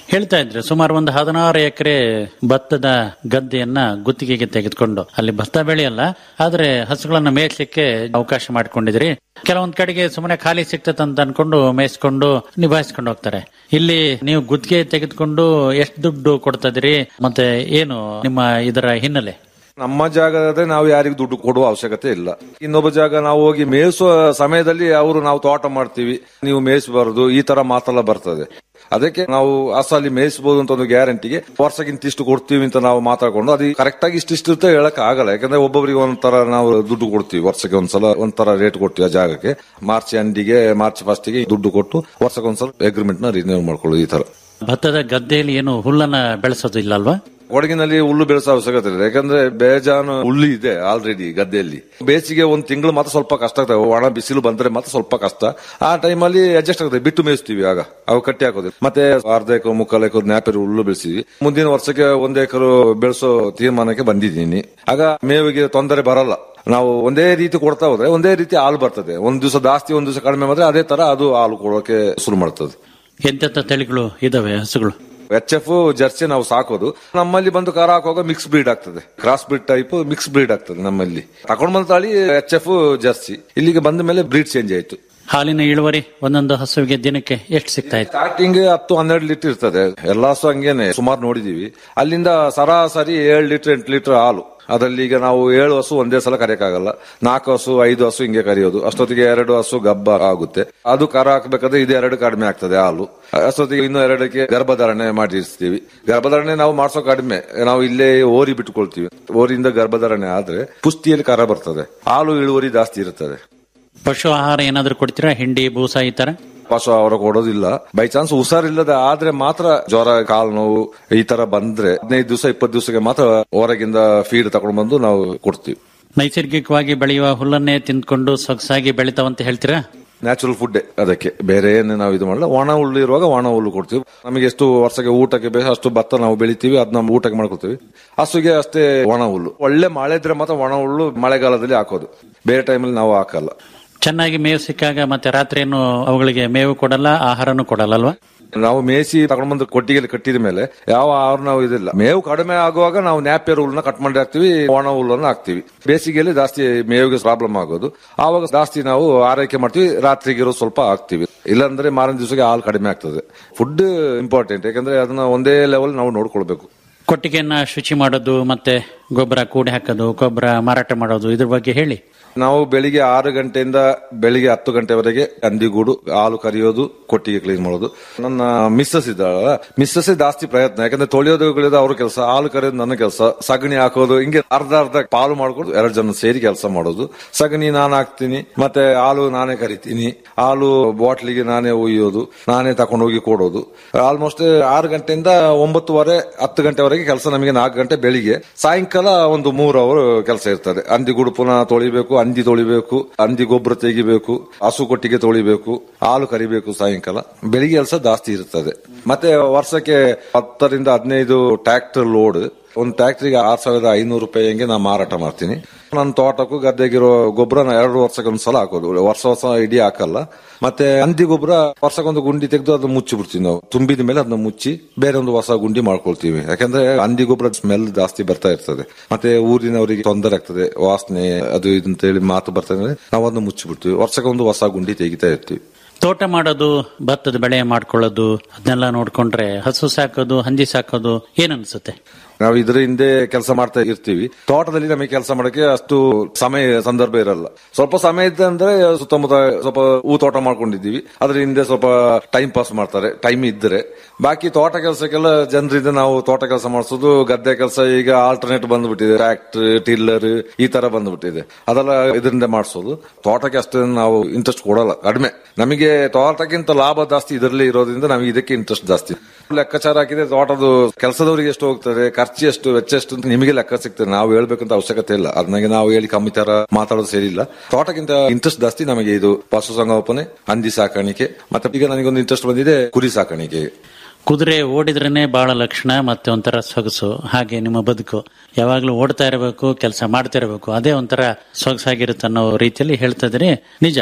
ಹೇಳ್ತಾ ಇದ್ರೆ ಸುಮಾರು ಒಂದು ಹದಿನಾರು ಎಕರೆ ಭತ್ತದ ಗದ್ದೆಯನ್ನ ಗುತ್ತಿಗೆಗೆ ತೆಗೆದುಕೊಂಡು ಅಲ್ಲಿ ಭತ್ತ ಬೆಳೆಯಲ್ಲ ಆದ್ರೆ ಹಸುಗಳನ್ನ ಮೇಯಿಸ್ಲಿಕ್ಕೆ ಅವಕಾಶ ಮಾಡಿಕೊಂಡಿದ್ರಿ ಕೆಲವೊಂದ್ ಕಡೆಗೆ ಸುಮ್ಮನೆ ಖಾಲಿ ಸಿಗ್ತದೆ ಅಂತ ಅನ್ಕೊಂಡು ಮೇಯಿಸ್ಕೊಂಡು ನಿಭಾಯಿಸ್ಕೊಂಡು ಹೋಗ್ತಾರೆ ಇಲ್ಲಿ ನೀವು ಗುತ್ತಿಗೆ ತೆಗೆದುಕೊಂಡು ಎಷ್ಟು ದುಡ್ಡು ಕೊಡ್ತಾ ಇದ್ರಿ ಮತ್ತೆ ಏನು ನಿಮ್ಮ ಇದರ ಹಿನ್ನೆಲೆ ನಮ್ಮ ಜಾಗದಲ್ಲಿ ನಾವು ಯಾರಿಗೂ ದುಡ್ಡು ಕೊಡುವ ಅವಶ್ಯಕತೆ ಇಲ್ಲ ಇನ್ನೊಬ್ಬ ಜಾಗ ನಾವು ಹೋಗಿ ಮೇಯಿಸುವ ಸಮಯದಲ್ಲಿ ಅವರು ನಾವು ತೋಟ ಮಾಡ್ತೀವಿ ನೀವು ಮೇಯಿಸಬಾರದು ಈ ತರ ಮಾತೆಲ್ಲ ಬರ್ತದೆ ಅದಕ್ಕೆ ನಾವು ಅಸಲಿ ಮೇಯಿಸಬಹುದು ಅಂತ ಒಂದು ಗ್ಯಾರಂಟಿಗೆ ವರ್ಷಕ್ಕಿಂತ ಇಷ್ಟು ಕೊಡ್ತೀವಿ ಅಂತ ನಾವು ಮಾತಾಡ್ಕೊಂಡು ಅದು ಕರೆಕ್ಟ್ ಆಗಿ ಇಷ್ಟಿಷ್ಟು ಅಂತ ಹೇಳಕ್ ಆಗಲ್ಲ ಯಾಕಂದ್ರೆ ಒಬ್ಬೊಬ್ಬರಿಗೆ ಒಂಥರ ನಾವು ದುಡ್ಡು ಕೊಡ್ತೀವಿ ವರ್ಷಕ್ಕೆ ಒಂದ್ಸಲ ಒಂಥರ ರೇಟ್ ಕೊಡ್ತೀವಿ ಆ ಜಾಗಕ್ಕೆ ಮಾರ್ಚ್ ಎಂಡಿಗೆ ಮಾರ್ಚ್ ಫಸ್ಟಿಗೆ ದುಡ್ಡು ಕೊಟ್ಟು ವರ್ಷಕ್ಕೆ ಒಂದ್ಸಲ ಅಗ್ರಿಮೆಂಟ್ ನ ರಿನ್ಯೂ ಮಾಡ್ಕೊಳ್ಳೋದು ಈ ತರ ಭತ್ತದ ಗದ್ದೆಯಲ್ಲಿ ಏನು ಹುಲ್ಲನ್ನ ಬೆಳೆಸೋದಿಲ್ಲ ಅಲ್ವಾ ಕೊಡಗಿನಲ್ಲಿ ಹುಲ್ಲು ಬೆಳೆಸೋ ಅವಶ್ಯಕತೆ ಇಲ್ಲ ಯಾಕಂದ್ರೆ ಬೇಜಾನು ಹುಲ್ಲು ಇದೆ ಆಲ್ರೆಡಿ ಗದ್ದೆಯಲ್ಲಿ ಬೇಸಿಗೆ ಒಂದ್ ತಿಂಗಳು ಮಾತ್ರ ಸ್ವಲ್ಪ ಕಷ್ಟ ಆಗ್ತದೆ ಒಣ ಬಿಸಿಲು ಬಂದ್ರೆ ಮಾತ್ರ ಸ್ವಲ್ಪ ಕಷ್ಟ ಆ ಟೈಮಲ್ಲಿ ಅಡ್ಜಸ್ಟ್ ಆಗುತ್ತೆ ಬಿಟ್ಟು ಮೇಯಿಸ್ತೀವಿ ಆಗ ಅವು ಕಟ್ಟಿ ಹಾಕೋದು ಮತ್ತೆ ಅರ್ಧ ಎಕರೆ ಮುಕ್ಕಾಲು ಎಕರೆ ನ್ಯಾಪೆರು ಹುಲ್ಲು ಬೆಳೆಸಿದ್ವಿ ಮುಂದಿನ ವರ್ಷಕ್ಕೆ ಒಂದ್ ಎಕರೆ ಬೆಳೆಸೋ ತೀರ್ಮಾನಕ್ಕೆ ಬಂದಿದ್ದೀನಿ ಆಗ ಮೇವಿಗೆ ತೊಂದರೆ ಬರಲ್ಲ ನಾವು ಒಂದೇ ರೀತಿ ಕೊಡ್ತಾ ಹೋದ್ರೆ ಒಂದೇ ರೀತಿ ಹಾಲು ಬರ್ತದೆ ಒಂದ್ ದಿವಸ ಜಾಸ್ತಿ ಒಂದ್ ದಿವಸ ಕಡಿಮೆ ಮಾಡಿದ್ರೆ ಅದೇ ತರ ಅದು ಹಾಲು ಕೊಡೋಕೆ ಶುರು ಮಾಡ್ತದೆ ಎಂತೆಂತ ತಳಿಗಳು ಇದಾವೆ ಹಸುಗಳು ಎಚ್ ಎಫ್ ಜರ್ಸಿ ನಾವು ಸಾಕೋದು ನಮ್ಮಲ್ಲಿ ಬಂದು ಕಾರ ಹಾಕುವಾಗ ಮಿಕ್ಸ್ ಬ್ರೀಡ್ ಆಗ್ತದೆ cross breed type mix breed ಆಗ್ತದೆ ನಮ್ಮಲ್ಲಿ ತಗೊಂಡ್ ಬಂದ ತಾಳಿ ಎಚ್ ಎಫ್ ಜರ್ಸಿ ಇಲ್ಲಿಗೆ ಬಂದ ಮೇಲೆ ಬ್ರೀಡ್ ಚೇಂಜ್ ಆಯ್ತು ಹಾಲಿನ ಇಳುವರಿ ಒಂದೊಂದು ಹಸುವಿಗೆ ದಿನಕ್ಕೆ ಎಷ್ಟು ಸಿಗ್ತಾ ಇತ್ತು ಸ್ಟಾರ್ಟಿಂಗ್ ಹತ್ತು ಹನ್ನೆರಡು ಲೀಟರ್ ಇರ್ತದೆ ಎಲ್ಲಾ ಹಸು ಹಂಗೇನೆ ಸುಮಾರು ನೋಡಿದೀವಿ ಅಲ್ಲಿಂದ ಸರಾಸರಿ ಏಳು ಲೀಟರ್ ಎಂಟು ಲೀಟರ್ ಹಾಲು ಅದರಲ್ಲಿ ಈಗ ನಾವು ಏಳು ಹಸು ಒಂದೇ ಸಲ ಕರೆಯಕ್ಕಾಗಲ್ಲ ನಾಲ್ಕು ಹಸು ಐದು ಹಸು ಹಿಂಗೆ ಕರೆಯೋದು ಅಷ್ಟೊತ್ತಿಗೆ ಎರಡು ಹಸು ಗಬ್ಬ ಆಗುತ್ತೆ ಅದು ಕರ ಹಾಕ್ಬೇಕಾದ್ರೆ ಇದು ಎರಡು ಕಡಿಮೆ ಆಗ್ತದೆ ಹಾಲು ಅಷ್ಟೊತ್ತಿಗೆ ಇನ್ನು ಎರಡಕ್ಕೆ ಗರ್ಭಧಾರಣೆ ಮಾಡಿರ್ತೀವಿ ಗರ್ಭಧಾರಣೆ ನಾವು ಮಾಡ್ಸೋ ಕಡಿಮೆ ನಾವು ಇಲ್ಲೇ ಓರಿ ಬಿಟ್ಕೊಳ್ತೀವಿ ಓರಿಯಿಂದ ಗರ್ಭಧಾರಣೆ ಆದ್ರೆ ಪುಷ್ಟಿಯಲ್ಲಿ ಕರ ಬರ್ತದೆ ಹಾಲು ಇಳುವರಿ ಜಾಸ್ತಿ ಇರುತ್ತದೆ ಪಶು ಆಹಾರ ಏನಾದ್ರೂ ಕೊಡ್ತೀರಾ ಹಿಂಡಿ ಬೂಸ ಈ ತರ ಪಶು ಅವರ ಕೊಡೋದಿಲ್ಲ ಬೈ ಚಾನ್ಸ್ ಹುಷಾರಿಲ್ಲದೆ ಆದ್ರೆ ಮಾತ್ರ ಜ್ವರ ಕಾಲು ನೋವು ಈ ತರ ಬಂದ್ರೆ ಹದಿನೈದು ದಿವಸ ಇಪ್ಪತ್ತು ದಿವಸಕ್ಕೆ ಮಾತ್ರ ಹೊರಗಿಂದ ಫೀಡ್ ತಗೊಂಡು ಬಂದು ನಾವು ಕೊಡ್ತೀವಿ ನೈಸರ್ಗಿಕವಾಗಿ ಬೆಳೆಯುವ ಹುಲ್ಲನ್ನೇ ತಿಂದ್ಕೊಂಡು ಸೊಗಸಾಗಿ ಬೆಳಿತಾವಂತ ಹೇಳ್ತೀರಾ ನ್ಯಾಚುರಲ್ ಫುಡ್ ಅದಕ್ಕೆ ಬೇರೆ ಏನು ನಾವು ಇದು ಮಾಡಲ್ಲ ಒಣ ಹುಲ್ಲು ಇರುವಾಗ ಒಣ ಹುಲ್ಲು ಕೊಡ್ತೀವಿ ನಮಗೆ ಎಷ್ಟು ವರ್ಷಕ್ಕೆ ಊಟಕ್ಕೆ ಬೇಕು ಅಷ್ಟು ಭತ್ತ ನಾವು ಬೆಳಿತೀವಿ ಅದನ್ನ ಊಟಕ್ಕೆ ಮಾಡ್ಕೊಳ್ತೀವಿ ಹಸುಗೆ ಅಷ್ಟೇ ಒಣ ಹುಲ್ಲು ಒಳ್ಳೆ ಮಳೆ ಇದ್ರೆ ಮಾತ್ರ ಒಣ ಹುಲ್ಲು ಮಳೆಗಾಲದಲ್ಲಿ ಹಾಕೋದು ಬೇರೆ ಟೈಮಲ್ಲಿ ನಾವು ಹಾಕಲ್ಲ ಚೆನ್ನಾಗಿ ಮೇವು ಸಿಕ್ಕಾಗ ಮತ್ತೆ ರಾತ್ರಿಯನ್ನು ಅವುಗಳಿಗೆ ಮೇವು ಕೊಡಲ್ಲ ಆಹಾರನೂ ಕೊಡಲ್ಲ ಅಲ್ವಾ ನಾವು ಮೇಯಿಸಿ ತಗೊಂಡ್ ಬಂದು ಕೊಟ್ಟಿಗೆಯಲ್ಲಿ ಕಟ್ಟಿದ ಮೇಲೆ ಯಾವ ಆಹಾರ ನಾವು ಇದಿಲ್ಲ ಮೇವು ಕಡಿಮೆ ಆಗುವಾಗ ನಾವು ನ್ಯಾಪಿಯರ್ ಹುಲ್ಲನ್ನ ಕಟ್ ಮಾಡಿ ಹಾಕ್ತಿವಿ ಒಣ ಹುಲ್ಲನ್ನು ಹಾಕ್ತಿವಿ ಬೇಸಿಗೆಯಲ್ಲಿ ಜಾಸ್ತಿ ಮೇವಿಗೆ ಪ್ರಾಬ್ಲಮ್ ಆಗೋದು ಆವಾಗ ಜಾಸ್ತಿ ನಾವು ಆರೈಕೆ ಮಾಡ್ತೀವಿ ರಾತ್ರಿಗಿರೋ ಸ್ವಲ್ಪ ಹಾಕ್ತಿವಿ ಇಲ್ಲಾಂದ್ರೆ ಮಾರನೇ ದಿವಸಕ್ಕೆ ಹಾಲು ಕಡಿಮೆ ಆಗ್ತದೆ ಫುಡ್ ಇಂಪಾರ್ಟೆಂಟ್ ಯಾಕಂದ್ರೆ ಅದನ್ನ ಒಂದೇ ಲೆವೆಲ್ ನಾವು ನೋಡ್ಕೊಳ್ಬೇಕು ಕೊಟ್ಟಿಗೆಯನ್ನ ಶುಚಿ ಮಾಡೋದು ಮತ್ತೆ ಗೊಬ್ಬರ ಕೂಡಿ ಹಾಕೋದು ಗೊಬ್ಬರ ಮಾರಾಟ ಮಾಡೋದು ಇದ್ರ ಬಗ್ಗೆ ಹೇಳಿ ನಾವು ಬೆಳಿಗ್ಗೆ ಆರು ಗಂಟೆಯಿಂದ ಬೆಳಿಗ್ಗೆ ಹತ್ತು ಗಂಟೆವರೆಗೆ ಹಂದಿಗೂಡು ಹಾಲು ಕರಿಯೋದು ಕೊಟ್ಟಿಗೆ ಕ್ಲೀನ್ ಮಾಡೋದು ನನ್ನ ಮಿಸ್ಸಸ್ ಇದ್ದಾಳ ಮಿಸ್ಸಸ್ ಜಾಸ್ತಿ ಪ್ರಯತ್ನ ಯಾಕಂದ್ರೆ ತೊಳೆಯೋದು ಗಿಳಿಯೋದು ಅವ್ರ ಕೆಲಸ ಹಾಲು ಕರಿಯೋದು ನನ್ನ ಕೆಲಸ ಸಗಣಿ ಹಾಕೋದು ಹಿಂಗೆ ಅರ್ಧ ಅರ್ಧ ಪಾಲು ಮಾಡ್ಕೊಂಡು ಎರಡು ಜನ ಸೇರಿ ಕೆಲಸ ಮಾಡೋದು ಸಗಣಿ ನಾನು ಹಾಕ್ತೀನಿ ಮತ್ತೆ ಹಾಲು ನಾನೇ ಕರಿತೀನಿ ಹಾಲು ಬಾಟ್ಲಿಗೆ ನಾನೇ ಒಯ್ಯೋದು ನಾನೇ ತಕೊಂಡು ಹೋಗಿ ಕೊಡೋದು ಆಲ್ಮೋಸ್ಟ್ ಆರು ಗಂಟೆಯಿಂದ ಒಂಬತ್ತುವರೆ ಹತ್ತು ಗಂಟೆವರೆಗೆ ಕೆಲಸ ನಮಗೆ ನಾಲ್ಕು ಗಂಟೆ ಬೆಳಿಗ್ಗೆ ಸಾಯಂಕಾಲ ಒಂದು ಮೂರು ಅವರ್ ಕೆಲಸ ಇರ್ತದೆ ಹಂದಿಗೂಡು ಪುನಃ ತೊಳಿಬೇಕು ಹಂದಿ ತೊಳಿಬೇಕು ಹಂದಿ ಗೊಬ್ಬರ ತೆಗಿಬೇಕು ಹಸು ಕೊಟ್ಟಿಗೆ ತೊಳಿಬೇಕು ಹಾಲು ಕರಿಬೇಕು ಸಾಯಂಕಾಲ ಬೆಳಿಗ್ಗೆ ಕೆಲಸ ಜಾಸ್ತಿ ಇರ್ತದೆ ಮತ್ತೆ ವರ್ಷಕ್ಕೆ ಹತ್ತರಿಂದ ಹದಿನೈದು ಟ್ರ್ಯಾಕ್ಟರ್ ಲೋಡ್ ಒಂದು ಟ್ರ್ಯಾಕ್ಟರ್ಗೆ ಆರ್ ಸಾವಿರದ ಐನೂರು ರೂಪಾಯಿ ಹಂಗೆ ನಾನು ಮಾರಾಟ ಮಾಡ್ತೀನಿ ನನ್ನ ತೋಟಕ್ಕೂ ಗದ್ದೆಗಿರೋ ಗೊಬ್ಬರ ಎರಡು ವರ್ಷಕ್ಕೆ ಒಂದ್ಸಲ ಹಾಕೋದು ವರ್ಷ ವರ್ಷ ಇಡೀ ಹಾಕಲ್ಲ ಮತ್ತೆ ಹಂದಿ ಗೊಬ್ಬರ ವರ್ಷಕ್ಕೊಂದು ಗುಂಡಿ ತೆಗೆದು ಅದನ್ನ ಮುಚ್ಚಿ ಬಿಡ್ತೀವಿ ನಾವು ತುಂಬಿದ ಮೇಲೆ ಅದನ್ನ ಮುಚ್ಚಿ ಬೇರೆ ಒಂದು ಹೊಸ ಗುಂಡಿ ಮಾಡ್ಕೊಳ್ತೀವಿ ಯಾಕಂದ್ರೆ ಹಂದಿ ಗೊಬ್ಬರ ಸ್ಮೆಲ್ ಜಾಸ್ತಿ ಬರ್ತಾ ಇರ್ತದೆ ಮತ್ತೆ ಊರಿನವರಿಗೆ ತೊಂದರೆ ಆಗ್ತದೆ ವಾಸನೆ ಅದು ಇದು ಅಂತ ಹೇಳಿ ಮಾತು ಬರ್ತದೆ ನಾವು ಅದನ್ನ ಮುಚ್ಚಿ ಬಿಡ್ತೀವಿ ವರ್ಷಕ್ಕೊಂದು ಹೊಸ ಗುಂಡಿ ತೆಗಿತಾ ಇರ್ತೀವಿ ತೋಟ ಮಾಡೋದು ಭತ್ತದ ಬೆಳೆ ಮಾಡ್ಕೊಳ್ಳೋದು ಅದನ್ನೆಲ್ಲ ನೋಡ್ಕೊಂಡ್ರೆ ಹಸು ಸಾಕೋದು ಹಂದಿ ಸಾಕೋದು ಏನ್ ಅನ್ಸುತ್ತೆ ನಾವು ಇದ್ರ ಹಿಂದೆ ಕೆಲಸ ಮಾಡ್ತಾ ಇರ್ತೀವಿ ತೋಟದಲ್ಲಿ ನಮಗೆ ಕೆಲಸ ಮಾಡಕ್ಕೆ ಅಷ್ಟು ಸಮಯ ಸಂದರ್ಭ ಇರಲ್ಲ ಸ್ವಲ್ಪ ಸಮಯ ಇದ್ದ ಅಂದ್ರೆ ಸುತ್ತಮುತ್ತ ಸ್ವಲ್ಪ ಹೂ ತೋಟ ಮಾಡ್ಕೊಂಡಿದ್ದೀವಿ ಅದ್ರ ಹಿಂದೆ ಸ್ವಲ್ಪ ಟೈಮ್ ಪಾಸ್ ಮಾಡ್ತಾರೆ ಟೈಮ್ ಇದ್ರೆ ಬಾಕಿ ತೋಟ ಕೆಲಸಕ್ಕೆಲ್ಲ ಜನರಿಂದ ನಾವು ತೋಟ ಕೆಲಸ ಮಾಡಿಸೋದು ಗದ್ದೆ ಕೆಲಸ ಈಗ ಆಲ್ಟರ್ನೇಟ್ ಬಂದ್ಬಿಟ್ಟಿದೆ ಟ್ರ್ಯಾಕ್ಟರ್ ಟಿಲ್ಲರ್ ಈ ತರ ಬಂದ್ಬಿಟ್ಟಿದೆ ಅದೆಲ್ಲ ಇದರಿಂದ ಮಾಡಿಸೋದು ತೋಟಕ್ಕೆ ಅಷ್ಟೇ ನಾವು ಇಂಟ್ರೆಸ್ಟ್ ಕೊಡಲ್ಲ ಕಡಿಮೆ ನಮಗೆ ತೋಟಕ್ಕಿಂತ ಲಾಭ ಜಾಸ್ತಿ ಇದರಲ್ಲಿ ಇರೋದ್ರಿಂದ ನಮಗೆ ಇದಕ್ಕೆ ಇಂಟ್ರೆಸ್ಟ್ ಜಾಸ್ತಿ ಲೆಕ್ಕಾಚಾರ ಹಾಕಿದ್ರೆ ತೋಟದ ಕೆಲಸದವರಿಗೆ ಎಷ್ಟು ಹೋಗ್ತದೆ ಖರ್ಚು ಎಷ್ಟು ವೆಚ್ಚ ಎಷ್ಟು ಅಂತ ನಿಮಗೆ ಲೆಕ್ಕ ಸಿಗ್ತದೆ ನಾವು ಹೇಳ್ಬೇಕಂತ ಅವಶ್ಯಕತೆ ಇಲ್ಲ ಅದನ್ನಾಗೆ ನಾವು ಹೇಳಿ ಕಮ್ಮಿ ತರ ಮಾತಾಡೋದು ಸರಿಯಿಲ್ಲ ತೋಟಕ್ಕಿಂತ ಇಂಟ್ರೆಸ್ಟ್ ಜಾಸ್ತಿ ನಮಗೆ ಇದು ಪಶುಸಂಗೋಪನೆ ಹಂದಿ ಸಾಕಾಣಿಕೆ ಮತ್ತೆ ಈಗ ನನಗೊಂದು ಇಂಟ್ರೆಸ್ಟ್ ಬಂದಿದೆ ಕುರಿ ಸಾಕಾಣಿಕೆ ಕುದುರೆ ಓಡಿದ್ರೇನೆ ಬಹಳ ಲಕ್ಷಣ ಮತ್ತೆ ಒಂಥರ ಸೊಗಸು ಹಾಗೆ ನಿಮ್ಮ ಬದುಕು ಯಾವಾಗ್ಲೂ ಓಡ್ತಾ ಇರಬೇಕು ಕೆಲಸ ಮಾಡ್ತಾ ಇರಬೇಕು ಅದೇ ಒಂಥರ ಸೊಗಸಾಗಿರುತ್ತೆ ಅನ್ನೋ ರೀತಿಯಲ್ಲಿ ಹೇಳ್ತಾ ಇದ್ರಿ ನಿಜ